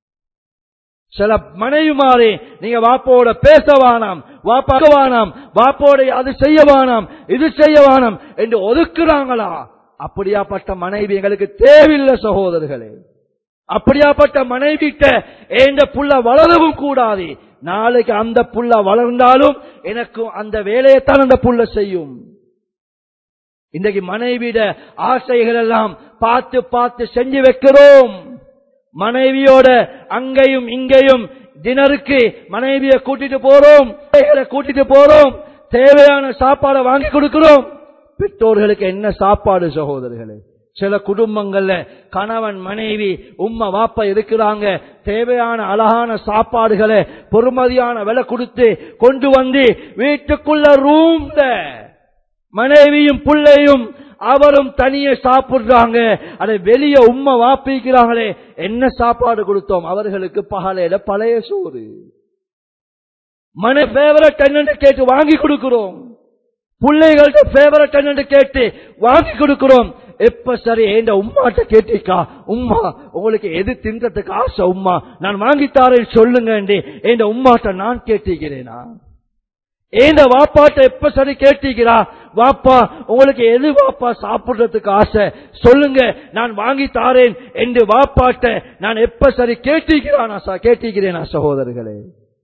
சில மனைவி மாறி நீங்க வாப்போட பேச வானாம் வாப்பாக்க வானாம் வாப்போட அது செய்ய வானாம் இது செய்ய வானாம் என்று ஒதுக்குறாங்களா அப்படியாப்பட்ட மனைவி எங்களுக்கு தேவையில்லை சகோதரர்களே அப்படியாப்பட்ட மனைவிட்ட எந்த புள்ள வளரவும் கூடாது நாளைக்கு அந்த புள்ள வளர்ந்தாலும் எனக்கு அந்த வேலையைத்தான் அந்த புள்ள செய்யும் இன்றைக்கு மனைவிட ஆசைகள் எல்லாம் பார்த்து பார்த்து செஞ்சு வைக்கிறோம் மனைவியோட அங்கேயும் இங்கேயும் டினருக்கு மனைவியை கூட்டிட்டு போறோம் பிள்ளைகளை கூட்டிட்டு போறோம் தேவையான சாப்பாடை வாங்கி கொடுக்கிறோம் பெற்றோர்களுக்கு என்ன சாப்பாடு சகோதரர்களே சில குடும்பங்கள்ல கணவன் மனைவி உம்மா வாப்பா இருக்கிறாங்க தேவையான அழகான சாப்பாடுகளை பொறுமதியான விலை கொடுத்து கொண்டு வந்து வீட்டுக்குள்ள ரூம்ல மனைவியும் பிள்ளையும் அவரும் தனியே சாப்பிடுறாங்க அதை வெளியே உம்மை வாப்பிக்கிறாங்களே என்ன சாப்பாடு கொடுத்தோம் அவர்களுக்கு பகலையில பழைய சோறு மன ஃபேவரட் என்னன்னு கேட்டு வாங்கி கொடுக்கிறோம் பிள்ளைகள்ட்ட ஃபேவரட் என்னன்னு கேட்டு வாங்கி கொடுக்கிறோம் எப்ப சரி என் உம்மாட்ட கேட்டிக்கா உம்மா உங்களுக்கு எது தின்றதுக்கு ஆசை உம்மா நான் வாங்கித்தாரேன்னு சொல்லுங்க என் உம்மாட்ட நான் கேட்டிக்கிறேனா ஏந்த வாப்பாட்ட எப்ப சரி கேட்டீங்களா வாப்பா உங்களுக்கு எது வாப்பா சாப்பிடுறதுக்கு ஆசை சொல்லுங்க நான் வாங்கி தாரேன் என்று வாப்பாட்ட நான் எப்ப சரி கேட்டீங்கிறானா கேட்டீங்கிறேனா சகோதரர்களே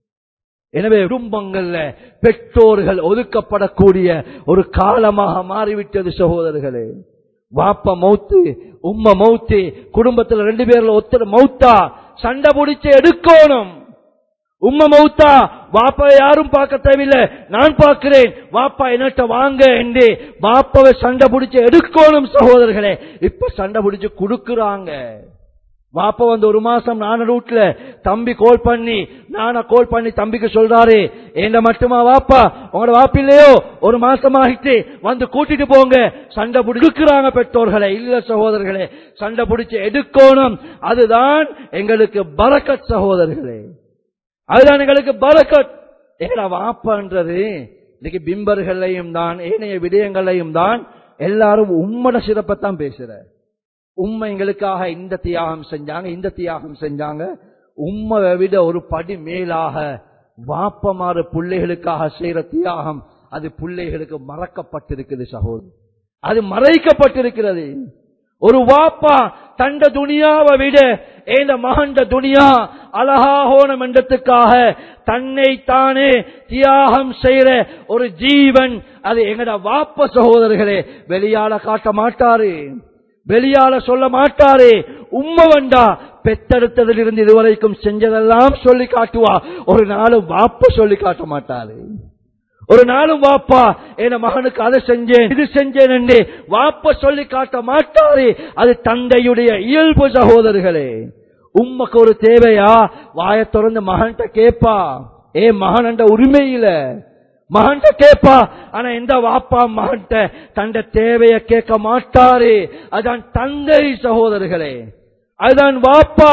எனவே குடும்பங்கள்ல பெற்றோர்கள் ஒதுக்கப்படக்கூடிய ஒரு காலமாக மாறிவிட்டது சகோதரர்களே வாப்பா மௌத்து உம்ம மௌத்து குடும்பத்துல ரெண்டு பேர்ல ஒருத்தர் மௌத்தா சண்டை பிடிச்சு எடுக்கணும் உம்ம மௌத்தா வாப்பா யாரும் பார்க்க தேவையில்லை நான் பார்க்கிறேன் வாப்பா என்னட்ட வாங்க என்று வாப்பாவை சண்டை பிடிச்சு எடுக்கணும் சகோதரர்களே இப்ப சண்டை பிடிச்சு கொடுக்குறாங்க வாப்பா வந்து ஒரு மாசம் நான ரூட்ல தம்பி கோல் பண்ணி நான கோல் பண்ணி தம்பிக்கு சொல்றாரு என்ன மட்டுமா வாப்பா உங்களோட வாப்பில்லையோ ஒரு மாசம் ஆகிட்டு வந்து கூட்டிட்டு போங்க சண்டை பிடிக்கிறாங்க பெற்றோர்களை இல்ல சகோதரர்களே சண்டை பிடிச்சு எடுக்கணும் அதுதான் எங்களுக்கு பரக்கத் சகோதரர்களே அதுதான் எங்களுக்கு பரக்கத் எங்கட வாப்பான்றது இன்னைக்கு பிம்பர்களையும் தான் ஏனைய விடயங்களையும் தான் எல்லாரும் உம்மட சிறப்பைத்தான் பேசுற உண்மை எங்களுக்காக இந்த தியாகம் செஞ்சாங்க இந்த தியாகம் செஞ்சாங்க உண்மை விட ஒரு படி மேலாக வாப்பமாறு பிள்ளைகளுக்காக செய்யற தியாகம் அது பிள்ளைகளுக்கு மறக்கப்பட்டிருக்குது சகோதரி அது மறைக்கப்பட்டிருக்கிறது ஒரு வாப்பா தண்ட துணியாவை விட ஏந்த மகண்ட துனியா அழகாகோணம் என்றதுக்காக தன்னை தானே தியாகம் செய்யற ஒரு ஜீவன் அது எங்கட வாப்ப சகோதரர்களே வெளியால காட்ட மாட்டாரு வெளியால சொல்ல மாட்டாரே உண்மை வண்டா பெத்தெடுத்ததிலிருந்து இதுவரைக்கும் செஞ்சதெல்லாம் சொல்லி காட்டுவா ஒரு நாளும் வாப்ப சொல்லி காட்ட மாட்டாரு ஒரு நாளும் வாப்பா என் மகனுக்கு அதை செஞ்சேன் இது செஞ்சேன் என்று வாப்ப சொல்லி காட்ட மாட்டாரு அது தந்தையுடைய இயல்பு சகோதரர்களே உம்மக்கு ஒரு தேவையா வாய திறந்து மகன்கிட்ட கேப்பா ஏ மகன் உரிமையில மகன்கிட்ட கேப்பா ஆனா எந்த வாப்பா மகன்கிட்ட தண்ட தேவைய கேட்க மாட்டாரு அதான் தந்தை சகோதரர்களே அதுதான் வாப்பா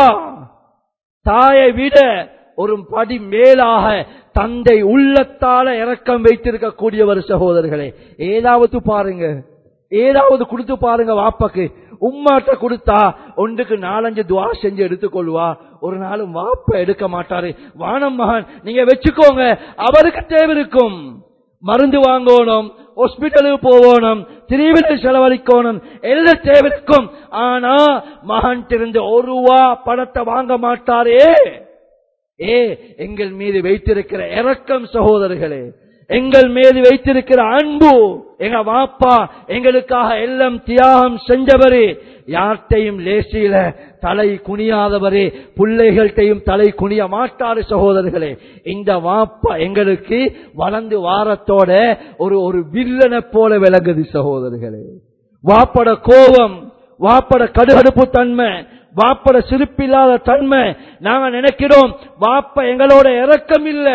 தாயை விட ஒரு படி மேலாக தந்தை உள்ளத்தால இறக்கம் வைத்திருக்கக்கூடியவர் சகோதரர்களே ஏதாவது பாருங்க ஏதாவது கொடுத்து பாருங்க வாப்பாக்கு உம்மாட்ட கொடுத்தா ஒன்றுக்கு நாலஞ்சு துவா செஞ்சு எடுத்துக்கொள்வா ஒரு நாளும் வாப்ப எடுக்க மாட்டாரு வானம் மகன் நீங்க வச்சுக்கோங்க அவருக்கு தேவை இருக்கும் மருந்து வாங்கணும் ஹாஸ்பிட்டலுக்கு போகணும் திருவிழா செலவழிக்கணும் எல்லா தேவைக்கும் ஆனா மகன் இருந்து ஒரு ரூபா பணத்தை வாங்க மாட்டாரே ஏ எங்கள் மீது வைத்திருக்கிற இரக்கம் சகோதரர்களே எங்கள் மீது வைத்திருக்கிற அன்பு எங்க வாப்பா எங்களுக்காக எல்லாம் தியாகம் செஞ்சவரே யார்கிட்டையும் லேசியில தலை குனியாதவரே பிள்ளைகள்கிட்டையும் தலை குனிய மாட்டாரு சகோதரர்களே இந்த வாப்பா எங்களுக்கு வளர்ந்து வாரத்தோட ஒரு ஒரு வில்லனை போல விளங்குது சகோதரர்களே வாப்பட கோபம் வாப்பட கடுகடுப்பு தன்மை வாப்பட சிரிப்பில்லாத தன்மை நாங்க நினைக்கிறோம் வாப்ப எங்களோட இறக்கம் இல்ல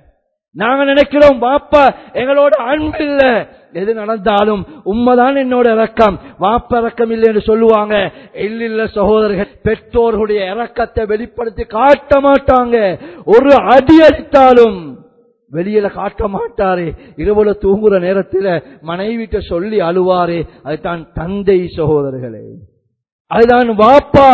நாங்க நினைக்கிறோம் வாப்பா எங்களோட அன்பு இல்ல எது நடந்தாலும் உண்மைதான் என்னோட இறக்கம் வாப்ப இறக்கம் இல்லை என்று சொல்லுவாங்க இல்ல சகோதரர்கள் பெற்றோர்களுடைய இறக்கத்தை வெளிப்படுத்தி காட்ட மாட்டாங்க ஒரு அடி அடித்தாலும் வெளியில காட்ட மாட்டாரு இரவுல தூங்குற நேரத்தில் மனைவிட்ட சொல்லி அழுவாரு அதுதான் தந்தை சகோதரர்களே அதுதான் வாப்பா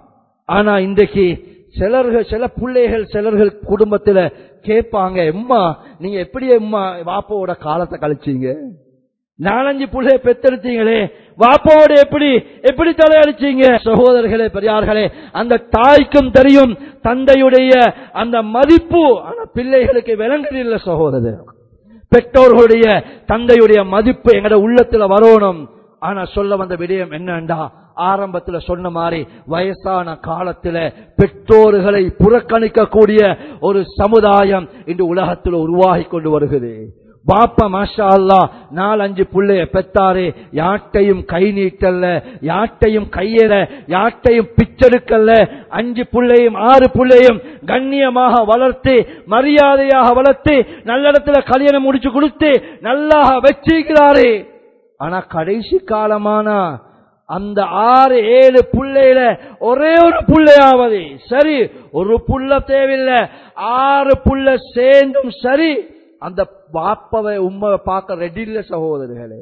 ஆனா இன்றைக்கு சிலர்கள் சில பிள்ளைகள் சிலர்கள் குடும்பத்துல கேட்பாங்க எம்மா நீங்க எப்படி எம்மா வாப்பாவோட காலத்தை கழிச்சீங்க நாலஞ்சு பிள்ளைய பெத்தெடுத்தீங்களே வாப்பாவோட எப்படி எப்படி தலையடிச்சீங்க சகோதரர்களே பெரியார்களே அந்த தாய்க்கும் தெரியும் தந்தையுடைய அந்த மதிப்பு ஆனா பிள்ளைகளுக்கு விளங்குதில்லை சகோதரர் பெற்றோர்களுடைய தந்தையுடைய மதிப்பு எங்கட உள்ளத்துல வரணும் ஆனா சொல்ல வந்த விடயம் என்னண்டா ஆரம்பத்துல சொன்ன மாதிரி வயசான காலத்துல பெற்றோர்களை புறக்கணிக்கக்கூடிய ஒரு சமுதாயம் இன்று உலகத்தில் உருவாகி கொண்டு வருகிறது பாப்பா மாஷா அல்லா நாலஞ்சு புள்ளைய பெத்தாரு யாட்டையும் கை நீட்டல்ல யாட்டையும் கையேற யாட்டையும் பிச்செடுக்கல்ல அஞ்சு புள்ளையும் ஆறு புள்ளையும் கண்ணியமாக வளர்த்து மரியாதையாக வளர்த்து நல்ல இடத்துல கல்யாணம் முடிச்சு கொடுத்து நல்லா வச்சிருக்கிறாரு ஆனா கடைசி காலமானா அந்த ஆறு ஏழு புள்ளையில ஒரே ஒரு புள்ளையாவது சரி ஒரு புள்ள தேவையில்லை ஆறு புள்ள சேர்ந்தும் சரி அந்த பாப்பவை உண்மை பார்க்க ரெடி இல்ல சகோதரர்களே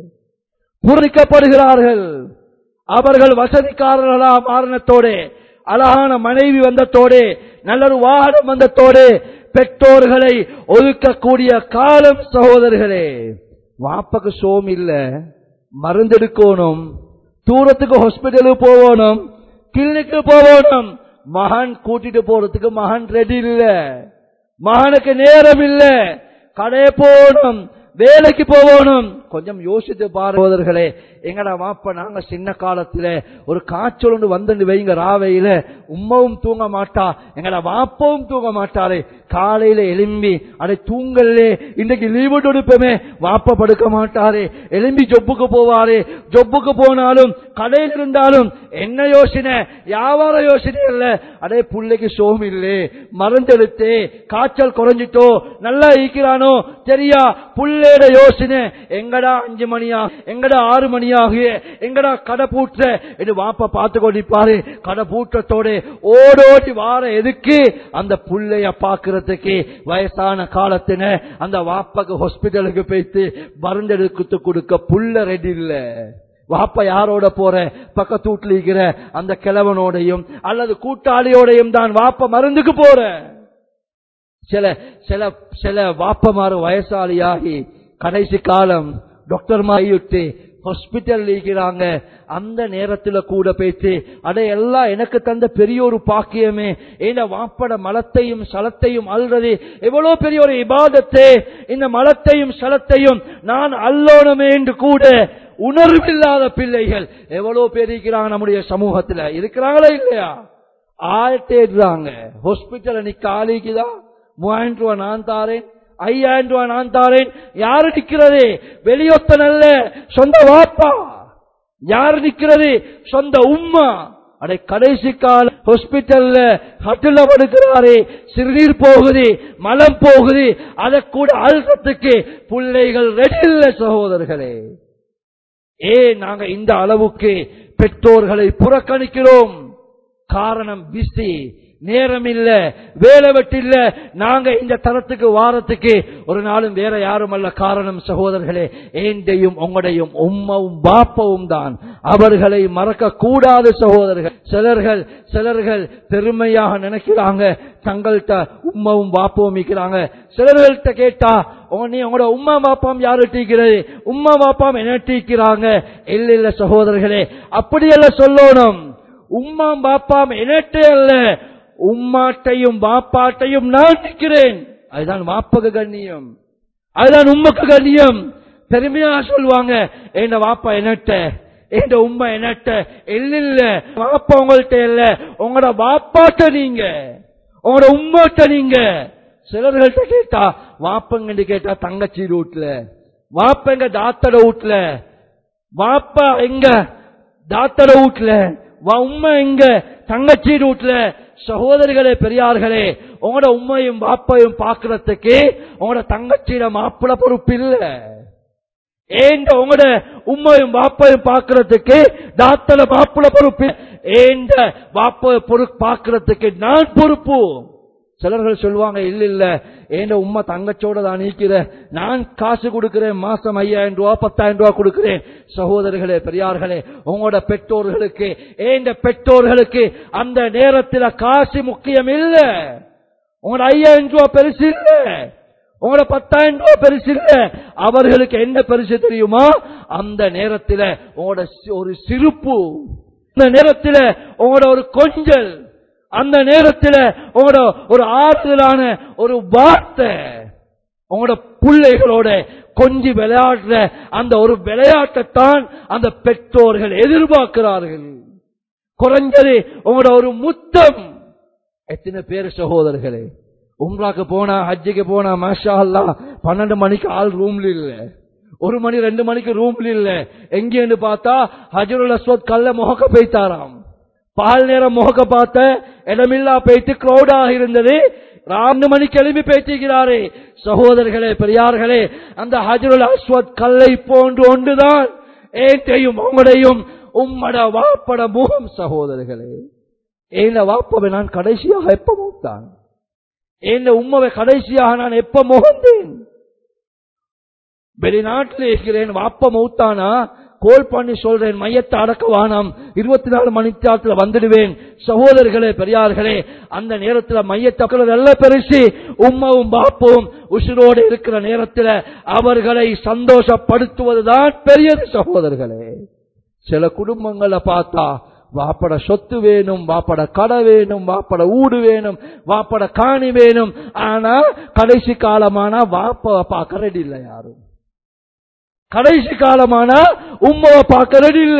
பூரிக்கப்படுகிறார்கள் அவர்கள் வசதிக்காரர்களா மாறினத்தோட அழகான மனைவி வந்தத்தோடு நல்லொரு வாகனம் வந்தத்தோடு பெற்றோர்களை ஒதுக்கக்கூடிய காலம் சகோதரர்களே வாப்பக்கு சோம் இல்ல மருந்தெடுக்கணும் தூரத்துக்கு ஹாஸ்பிட்டலுக்கு போகணும் கிளினிக்கு போகணும் மகன் கூட்டிட்டு போறதுக்கு மகன் ரெடி இல்ல மகனுக்கு நேரம் இல்ல கடை போகணும் வேலைக்கு போகணும் கொஞ்சம் யோசித்து பாருவதர்களே எங்கடா வாப்ப நாங்க சின்ன காலத்துல ஒரு காய்ச்சல் ஒன்று வந்து வைங்க ராவையில உம்மவும் தூங்க மாட்டா எங்கடா வாப்பவும் தூங்க மாட்டாரு காலையில எலும்பி அதை தூங்கல்லே இன்னைக்கு லீவு எடுப்போமே வாப்ப படுக்க மாட்டாரு எலும்பி ஜொப்புக்கு போவாரு ஜொப்புக்கு போனாலும் கடையில் இருந்தாலும் என்ன யோசனை வியாபார யோசனை இல்ல அடே புள்ளைக்கு சோம் இல்லே மருந்தெடுத்து காய்ச்சல் குறைஞ்சிட்டோ நல்லா ஈக்கிறானோ தெரியா புள்ளையோட யோசனை எங்கடா அஞ்சு மணியா எங்கடா ஆறு மணியாகிய எங்கடா கடை பூற்ற என்று வாப்ப பார்த்து கொண்டிருப்பாரு கடை பூற்றத்தோட ஓடோடி வார எதுக்கு அந்த புள்ளைய பாக்குறதுக்கு வயசான காலத்தின அந்த வாப்பக்கு ஹாஸ்பிட்டலுக்கு போயிட்டு மருந்தெடுத்து கொடுக்க புள்ள ரெடி இல்ல வாப்ப யாரோட போற பக்கத்து வீட்டுல இருக்கிற அந்த கிழவனோடையும் அல்லது கூட்டாளியோடையும் தான் வாப்ப மருந்துக்கு போற சில சில சில வாப்பமாறு வயசாளியாகி கடைசி காலம் டாக்டர் மாயிட்டு ஹாஸ்பிட்டல் இருக்கிறாங்க அந்த நேரத்துல கூட பேச்சு அட எல்லாம் எனக்கு தந்த பெரிய ஒரு பாக்கியமே ஏன்னா வாப்பட மலத்தையும் சலத்தையும் அல்றது எவ்வளவு பெரிய ஒரு இபாதத்தே இந்த மலத்தையும் சலத்தையும் நான் அல்லோணுமே என்று கூட உணர்வில்லாத பிள்ளைகள் எவ்வளவு பேர் இருக்கிறாங்க நம்முடைய சமூகத்துல இருக்கிறாங்களா இல்லையா ஆயிட்டேடுறாங்க ஹாஸ்பிட்டல் நிக்க ஆளிக்குதா மூவாயிரம் ரூபாய் நான் தாரேன் ஐயாயிரம் ரூபாய் நான் தாரேன் யாரு நிக்கிறது வெளியொத்த நல்ல சொந்த வாப்பா யாரு நிக்கிறது சொந்த உம்மா அடை கடைசி கால ஹாஸ்பிட்டல்ல ஹட்டில படுக்கிறாரு சிறுநீர் போகுது மலம் போகுது அதை கூட அழுத்தத்துக்கு பிள்ளைகள் ரெடி இல்ல சகோதரர்களே ஏ நாங்க இந்த அளவுக்கு பெற்றோர்களை புறக்கணிக்கிறோம் காரணம் பிஸி நேரம் இல்ல வேலை வெட்டு இல்ல நாங்க இந்த தரத்துக்கு வாரத்துக்கு ஒரு நாளும் வேற யாரும் அல்ல காரணம் சகோதரர்களே ஏண்டையும் உங்களுடையும் உம்மவும் பாப்பவும் தான் அவர்களை மறக்க கூடாது சகோதரர்கள் சிலர்கள் சிலர்கள் பெருமையாக நினைக்கிறாங்க தங்கள்கிட்ட உம்மவும் பாப்பவும் இருக்கிறாங்க சிலர்கள்ட்ட கேட்டா உங்க- நீ உங்களோட உம்மா பாப்பாம் யாரு டீக்கிறது உம்மா பாப்பாம் என்ன டீக்கிறாங்க இல்ல இல்ல சகோதரர்களே அப்படியெல்லாம் சொல்லணும் உம்மாம் பாப்பாம் என்னட்டே அல்ல உம்மாட்டையும் பாப்பாட்டையும் நான் நிற்கிறேன் அதுதான் வாப்பக கண்ணியம் அதுதான் உம்மக்கு கண்ணியம் பெருமையா சொல்லுவாங்க என் வாப்பா என்னட்ட என் உம்மா என்னட்ட இல்ல இல்ல வாப்பா உங்கள்ட்ட இல்ல உங்களோட வாப்பாட்ட நீங்க உங்களோட உம்மாட்ட நீங்க சிலர்கள்ட்ட கேட்டா வாப்பங்கன்னு கேட்டா தங்கச்சி வீட்டுல வாப்பங்க தாத்தட வீட்டுல வாப்பா எங்க தாத்தட வீட்டுல வா உம்மா எங்க தங்கச்சி வீட்டுல சகோதரிகளே பெரியார்களே உங்களோட உண்மையும் பாப்பையும் பாக்குறதுக்கு உங்களோட தங்கச்சியிட மாப்பிள பொறுப்பு இல்ல ஏண்ட உங்களோட உண்மையும் பாப்பையும் பாக்குறதுக்கு தாத்தல மாப்பிள பொறுப்பு ஏண்ட பாப்ப பொறுப்பு பாக்குறதுக்கு நான் பொறுப்பு சிலர்கள் சொல்லுவாங்க இல்ல இல்ல ஏண்ட உம்மா தங்கச்சோட தான் நீக்கிற நான் காசு கொடுக்கிறேன் மாசம் ஐயாயிரம் ரூபாய் பத்தாயிரம் ரூபாய் கொடுக்கிறேன் சகோதரர்களே பெரியார்களே உங்களோட பெற்றோர்களுக்கு ஏண்ட பெற்றோர்களுக்கு அந்த நேரத்தில் காசு முக்கியம் இல்ல உங்களோட ஐயாயிரம் ரூபாய் பெருசு இல்ல உங்களோட பத்தாயிரம் ரூபாய் பெருசு இல்ல அவர்களுக்கு என்ன பெருசு தெரியுமா அந்த நேரத்தில் உங்களோட சி- ஒரு சிரிப்பு அந்த நேரத்தில் உங்களோட ஒரு கொஞ்சல் அந்த நேரத்தில் உங்களோட ஒரு ஆறுதலான ஒரு வார்த்தை உங்களோட பிள்ளைகளோட கொஞ்சி விளையாடுற அந்த ஒரு விளையாட்டைத்தான் அந்த பெற்றோர்கள் எதிர்பார்க்கிறார்கள் குறைஞ்சது உங்களோட ஒரு முத்தம் எத்தனை பேர் சகோதரர்களே உம்ராக்கு போனா ஹஜ்ஜுக்கு போனா மாஷா அல்லாஹ் பன்னெண்டு மணிக்கு ஆள் ரூம்ல இல்ல ஒரு மணி ரெண்டு மணிக்கு ரூம்ல இல்ல எங்கேன்னு பார்த்தா ஹஜருல் அஸ்வத் கல்ல முகக்க போய்த்தாராம் பால் நேரம் முகக்க பார்த்த இடமில்லா போயிட்டு கிரௌடாக இருந்தது ரெண்டு மணிக்கு எழுப்பி பேச்சுகிறாரே சகோதரர்களே பெரியார்களே அந்த ஹஜருல் அஸ்வத் கல்லை போன்று ஒன்றுதான் ஏற்றையும் உங்களையும் உம்மட வாப்பட முகம் சகோதரர்களே ஏன வாப்பவை நான் கடைசியாக எப்ப மூத்தான் ஏன உம்மவை கடைசியாக நான் எப்ப முகந்தேன் வெளிநாட்டில் இருக்கிறேன் வாப்ப மௌத்தானா கோல் பண்ணி சொல்றேன் மையத்தை அடக்க வானாம் இருபத்தி நாலு மணி நேரத்தில் வந்துடுவேன் சகோதரர்களே பெரியார்களே அந்த நேரத்தில் மையத்தக்கிறது எல்லாம் பெருசு உம்மாவும் பாப்பும் உசுரோடு இருக்கிற நேரத்தில் அவர்களை சந்தோஷப்படுத்துவதுதான் பெரியது சகோதரர்களே சில குடும்பங்களை பார்த்தா வாப்பட சொத்து வேணும் வாப்பட கடை வேணும் வாப்பட ஊடு வேணும் வாப்பட காணி வேணும் ஆனா கடைசி காலமானா வாப்ப பார்க்க ரெடி இல்லை யாரும் கடைசி காலமானா உம்மாவை பார்க்க ரெடி இல்ல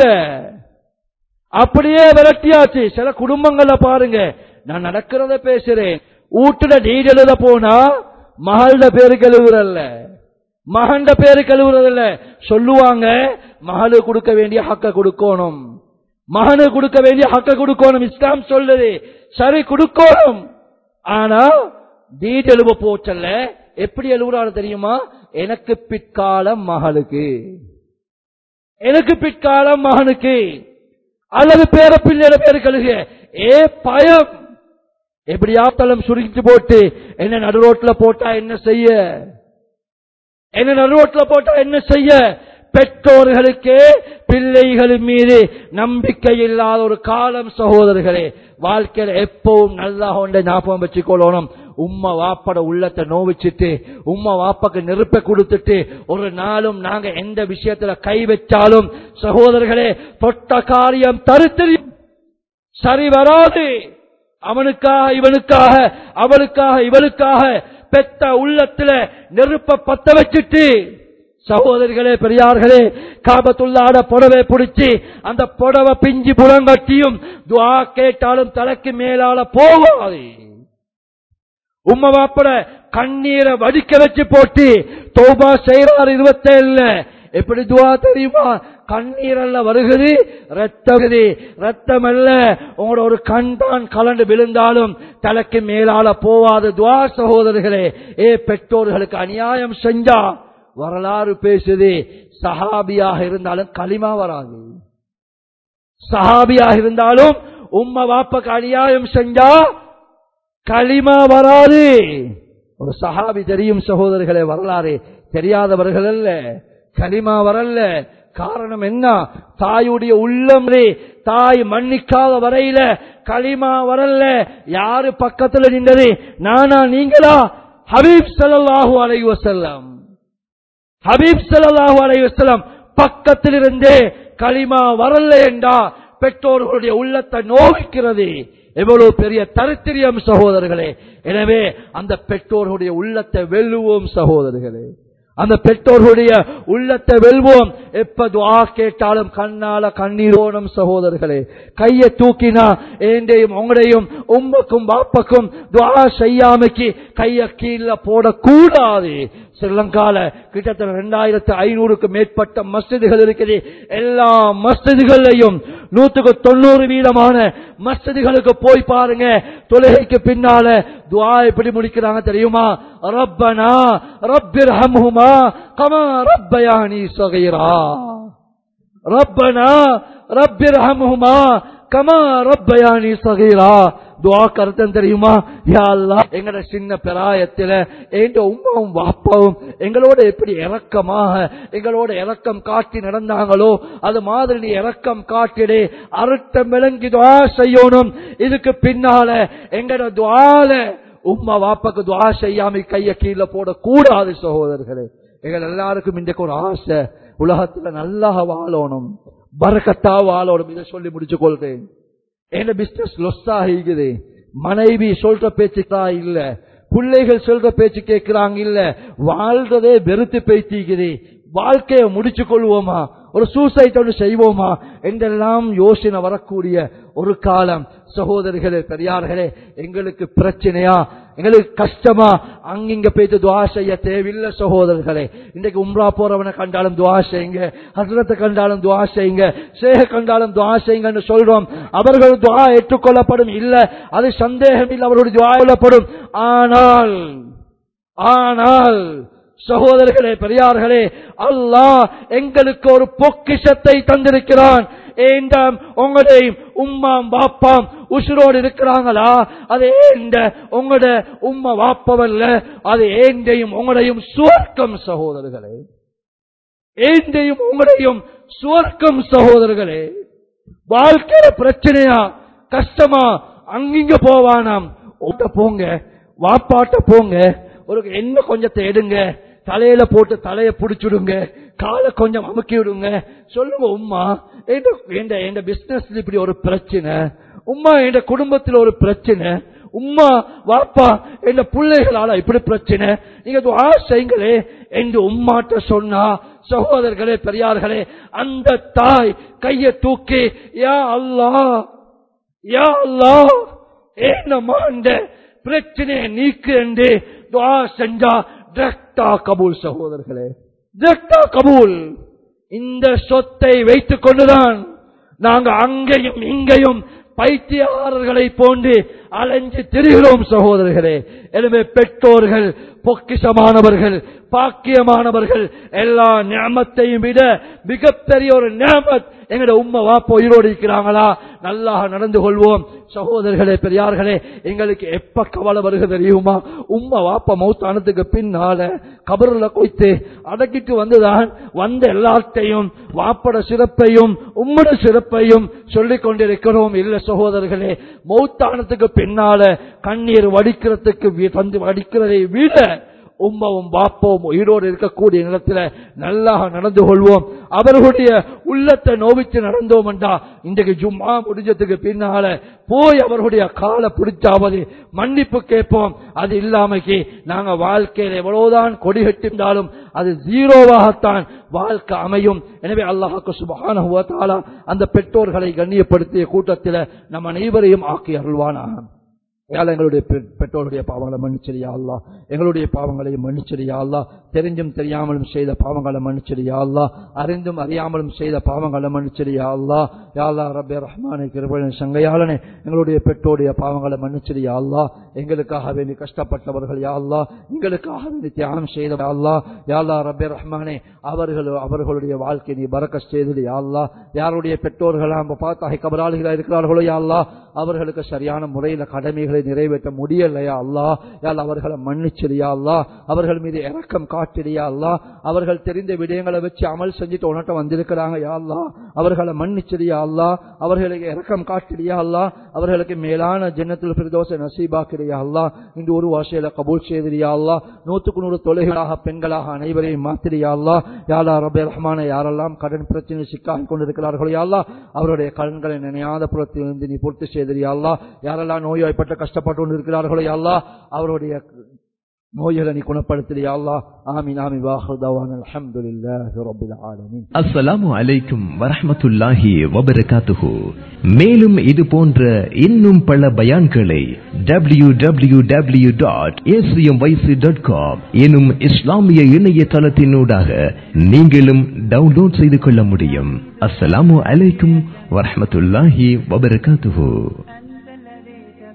அப்படியே விரட்டியாச்சு சில குடும்பங்கள்ல பாருங்க நான் நடக்கிறத பேசுறேன் வீட்டுல டீட் எழுத போனா மகள பேரு கழுவுறல்ல மகண்ட பேரு கழுவுறதில்ல சொல்லுவாங்க மகளு கொடுக்க வேண்டிய ஹக்க கொடுக்கணும் மகனு கொடுக்க வேண்டிய ஹக்க கொடுக்கணும் இஸ்லாம் சொல்லுது சரி கொடுக்கணும் ஆனா டீட் எழுவ போச்சல்ல எப்படி எழுவுறாரு தெரியுமா எனக்கு பிற்காலம் மகளுக்கு எனக்கு பிற்காலம் மகனுக்கு அல்லது பேர பிள்ளையோட பேரு கழுக ஏ பயம் எப்படியாத்தலம் சுருக்கிட்டு போட்டு என்ன நடுரோட்ல போட்டா என்ன செய்ய என்ன நடுரோட்ல போட்டா என்ன செய்ய பெற்றோர்களுக்கு பிள்ளைகள் மீது நம்பிக்கை இல்லாத ஒரு காலம் சகோதரர்களே வாழ்க்கையில எப்பவும் நல்லா ஒன்றை ஞாபகம் வச்சுக்கொள்ளணும் உம்மா வாப்பட உள்ளத்தை நோவிச்சிட்டு உம்மா வாப்பாக்கு நெருப்பை கொடுத்துட்டு ஒரு நாளும் நாங்க எந்த விஷயத்துல கை வச்சாலும் சகோதரர்களே தொட்ட காரியம் தருத்தறியும் சரி வராது அவனுக்காக இவனுக்காக அவளுக்காக இவளுக்காக பெத்த உள்ளத்துல நெருப்ப பத்த வச்சுட்டு சகோதரிகளே பெரியார்களே காபத்துள்ளாட புடவை பிடிச்சி அந்த புடவை பிஞ்சு புறங்கட்டியும் துவா கேட்டாலும் தலைக்கு மேலால போகாது உம்ம வாப்பட கண்ணீரை வடிக்க வச்சு போட்டு தோபா செய்யறாரு இருபத்தேழுல எப்படி துவா தெரியுமா கண்ணீர் அல்ல வருகிறது ரத்தம் வருகுது. ரத்தம் அல்ல உங்களோட ஒரு கண் தான் கலண்டு விழுந்தாலும் தலைக்கு மேலால போவாத துவா சகோதரர்களே ஏ பெற்றோர்களுக்கு அநியாயம் செஞ்சா வரலாறு பேசுது சஹாபியாக இருந்தாலும் களிமா வராது சஹாபியாக இருந்தாலும் உம்ம வாப்பக்கு அநியாயம் செஞ்சா களிமா வராது ஒரு சஹாபி தெரியும் சகோதரர்களே வரலாறு தெரியாதவர்கள் அல்ல களிமா வரல்ல காரணம் என்ன தாயுடைய உள்ளம்ரே தாய் மன்னிக்காத வரையில களிமா வரல்ல யாரு பக்கத்துல நின்றது நானா நீங்களா ஹபீப் ஸல்லல்லாஹு அலைஹி வஸல்லம் ஹபீப் ஸல்லல்லாஹு அலைஹி வஸல்லம் பக்கத்தில் இருந்தே களிமா வரல என்றா பெற்றோர்களுடைய உள்ளத்தை நோவிக்கிறது எவ்வளவு பெரிய தரித்திரியம் சகோதரர்களே எனவே அந்த பெற்றோர்களுடைய உள்ளத்தை வெல்லுவோம் சகோதரர்களே அந்த பெற்றோர்களுடைய உள்ளத்தை வெல்வோம் எப்ப துவா கேட்டாலும் கண்ணால கண்ணீரோனம் சகோதரர்களே கையை தூக்கினா ஏண்டையும் உங்களையும் உம்மக்கும் பாப்பக்கும் துவா செய்யாமைக்கு கைய கீழே போடக்கூடாது ஸ்ரீலங்கால கிட்டத்தட்ட ரெண்டாயிரத்து ஐநூறுக்கு மேற்பட்ட மஸ்ஜிதுகள் இருக்குது எல்லா மஸ்ஜிதுகளையும் நூத்துக்கு தொண்ணூறு வீதமான மஸ்ஜிதுகளுக்கு போய் பாருங்க தொழுகைக்கு பின்னால துவா எப்படி முடிக்கிறாங்க தெரியுமா ரப்பனா ரப்பிர் ஹம்ஹுமா கமா ரப்பயானி சகைரா ரப்பனா ரப்பிர் ஹம்ஹுமா கமா ரப்பயானி சகைரா துவா கருத்தம் தெரியுமா யா அல்லாஹ் எங்கட சின்ன பிராயத்துல எங்க உமாவும் வாப்பாவும் எங்களோட எப்படி இறக்கமாக எங்களோட இறக்கம் காட்டி நடந்தாங்களோ அது மாதிரி நீ இறக்கம் காட்டிடு அருட்டம் விளங்கி துவா செய்யணும் இதுக்கு பின்னால எங்கட துவால உம்மா வாப்பாக்கு துவா செய்யாம கைய கீழே போடக்கூடாது சகோதரர்களே எங்கள் எல்லாருக்கும் இன்றைக்கு ஒரு ஆசை உலகத்துல நல்லா வாழணும் பரக்கத்தா வாழணும் இதை சொல்லி முடிச்சு கொள்றேன் என்ன பிசினஸ் லொஸ் ஆகிக்குது மனைவி சொல்ற பேச்சு தான் இல்ல பிள்ளைகள் சொல்ற பேச்சு கேட்கிறாங்க இல்ல வாழ்றதே வெறுத்து பேசிக்குது வாழ்க்கையை முடிச்சு கொள்வோமா ஒரு சூசைட் ஒன்று செய்வோமா என்றெல்லாம் யோசனை வரக்கூடிய ஒரு காலம் சகோதரிகளே பெரியார்களே எங்களுக்கு பிரச்சனையா எங்களுக்கு கஷ்டமா அங்கிங்க போயிட்டு துவா செய்ய தேவையில்லை சகோதரர்களே இன்றைக்கு உம்ரா போறவனை கண்டாலும் துவா செய்யுங்க ஹசரத்தை கண்டாலும் துவா செய்யுங்க சேக கண்டாலும் துவா செய்யுங்கன்னு சொல்றோம் அவர்கள் துவா ஏற்றுக்கொள்ளப்படும் இல்ல அது சந்தேகம் இல்லை அவருடைய துவா கொள்ளப்படும் ஆனால் ஆனால் சகோதரர்களே பெரியார்களே அல்லாஹ் எங்களுக்கு ஒரு பொக்கிஷத்தை தந்திருக்கிறான் ஏண்டாம் உங்களையும் உம்மாம் வாப்பாம் உசுரோடு இருக்கிறாங்களா அது ஏண்ட உங்களோட உம்மா வாப்பவல்ல அது ஏண்டையும் உங்களையும் சுவர்க்கம் சகோதரர்களே ஏண்டையும் உங்களையும் சுவர்க்கம் சகோதரர்களே வாழ்க்கையில பிரச்சனையா கஷ்டமா அங்கிங்க போவானாம் உட்ட போங்க வாப்பாட்ட போங்க ஒரு என்ன கொஞ்சத்தை எடுங்க தலையில போட்டு தலைய புடிச்சுடுங்க காலை கொஞ்சம் அமுக்கி விடுங்க சொல்லுங்க உம்மா என் பிசினஸ்ல இப்படி ஒரு பிரச்சனை உம்மா என் குடும்பத்தில் ஒரு பிரச்சனை உம்மா வாப்பா என் பிள்ளைகளால இப்படி பிரச்சனை நீங்க துவா செய்யுங்களே என்று உம்மாட்ட சொன்னா சகோதரர்களே பெரியார்களே அந்த தாய் கைய தூக்கி யா அல்லா யா அல்லா ஏனம்மா இந்த பிரச்சனையை நீக்கு என்று துவா செஞ்சா டிரக்டா கபூல் சகோதரர்களே டிரக்டா கபூல் இந்த சொத்தை வைத்துக் கொண்டுதான் நாங்க அங்கேயும் இங்கேயும் பைத்தியாளர்களை போன்று அலைஞ்சு திரிகிறோம் சகோதரர்களே எனவே பெற்றோர்கள் பொக்கிஷமானவர்கள் பாக்கியமானவர்கள் எல்லா ஞாபத்தையும் விட மிகப்பெரிய ஒரு ஞாபத் எங்கட உம்மா வாப்ப உயிரோடு இருக்கிறாங்களா நல்லா நடந்து கொள்வோம் சகோதரர்களே பெரியார்களே எங்களுக்கு எப்ப கவலை வருகிறது தெரியுமா உம்மா வாப்ப மௌத்தானதுக்கு பின்னால கபருல கொய்த்து அடக்கிட்டு வந்துதான் வந்த எல்லாத்தையும் வாப்பட சிறப்பையும் உம்மட சிறப்பையும் சொல்லிக் கொண்டிருக்கிறோம் இல்ல சகோதரர்களே மௌத்தானத்துக்கு பின்னால கண்ணீர் வடிக்கிறதுக்கு வி- வந்து வடிக்கிறதை விட உம்மவும் பாப்போம் உயிரோடு இருக்கக்கூடிய நிலத்துல நல்லா நடந்து கொள்வோம் அவர்களுடைய உள்ளத்தை நோவிச்சு நடந்தோம் என்றா இன்றைக்கு ஜும்மா முடிஞ்சதுக்கு பின்னால போய் அவர்களுடைய காலை பிடிச்சாவது மன்னிப்பு கேட்போம் அது இல்லாமக்கு நாங்க வாழ்க்கையில எவ்வளவுதான் கொடி கட்டிருந்தாலும் அது ஜீரோவாகத்தான் வாழ்க்கை அமையும் எனவே அல்லாஹுக்கு சுபஹானஹு வ தஆலா அந்த பெற்றோர்களை கண்ணியப்படுத்திய கூட்டத்தில் நம் அனைவரையும் ஆக்கி அருள்வானாக யாழ் எங்களுடைய பெ- பெற்றோருடைய பாவங்களை மன்னிச்சிரியா அல்லா எங்களுடைய பாவங்களையும் மன்னிச்சிரியா அல்லா தெரிஞ்சும் தெரியாமலும் செய்த பாவங்களை மன்னிச்சிரியா அல்லா அறிந்தும் அறியாமலும் செய்த பாவங்களை மன்னிச்சிரியா அல்லா யாழ்லா ரப்பே ரஹ்மானே கிருபன் சங்கையாளனே எங்களுடைய பெற்றோருடைய பாவங்களை மன்னிச்சிரியா அல்லா எங்களுக்காக வேண்டி கஷ்டப்பட்டவர்கள் யா அல்லா எங்களுக்காக வேண்டி தியாகம் செய்த யா அல்லா யாழ்லா ரப்பே ரஹ்மானே அவர்கள் அவர்களுடைய வாழ்க்கை நீ பறக்க செய்தது யா அல்லா யாருடைய பெற்றோர்கள் நம்ம பார்த்தாய் கபராளிகளா இருக்கிறார்களோ யா அல்லா அவர்களுக்கு சரியான முறையில கடமைகளை தேவைகளை நிறைவேற்ற முடியலையா அல்லா யாழ் அவர்களை மன்னிச்சிரியா அல்லா அவர்கள் மீது இரக்கம் காட்டிடியா அல்லா அவர்கள் தெரிந்த விடயங்களை வச்சு அமல் செஞ்சுட்டு உனட்ட வந்திருக்கிறாங்க யா அல்லா அவர்களை மன்னிச்சிரியா அல்லா அவர்களுக்கு இரக்கம் காட்டிடியா அல்லா அவர்களுக்கு மேலான ஜன்னத்தில் பிரதோஷ நசீபாக்கிறியா அல்லா இந்த ஒரு வாசையில கபூல் செய்திரியா அல்லா நூத்துக்கு நூறு தொலைகளாக பெண்களாக அனைவரையும் மாத்திரியா அல்லா யாலா ரபே ரஹ்மான யாரெல்லாம் கடன் பிரச்சனை சிக்காகி கொண்டிருக்கிறார்களோ யாழ்லா அவருடைய கடன்களை நினையாத புறத்திலிருந்து நீ பூர்த்தி செய்திரியா அல்லா யாரெல்லாம் நோய்வாய்ப்பட்டு கஷ்டப்பட்டு கொண்டு இருக்கிறார்களோ யாழ்லா அவருடைய நோய்களை நீ குணப்படுத்தியா அல்லா ஆமீன் ஆமி வாஹுதவான் அல்ஹம்துலில்லாஹி ரப்பில் ஆலமீன் அஸ்ஸலாமு அலைக்கும் வரஹ்மத்துல்லாஹி வபரகாத்துஹு மேலும் இது போன்ற இன்னும் பல பயான்களை W W W dot dot com எனும் இஸ்லாமிய இணையதளத்தினூடாக நீங்களும் டவுன்லோட் செய்து கொள்ள முடியும் அஸ்ஸலாமு அலைக்கும் வரஹ்மத்துல்லாஹி வபரகாத்துஹு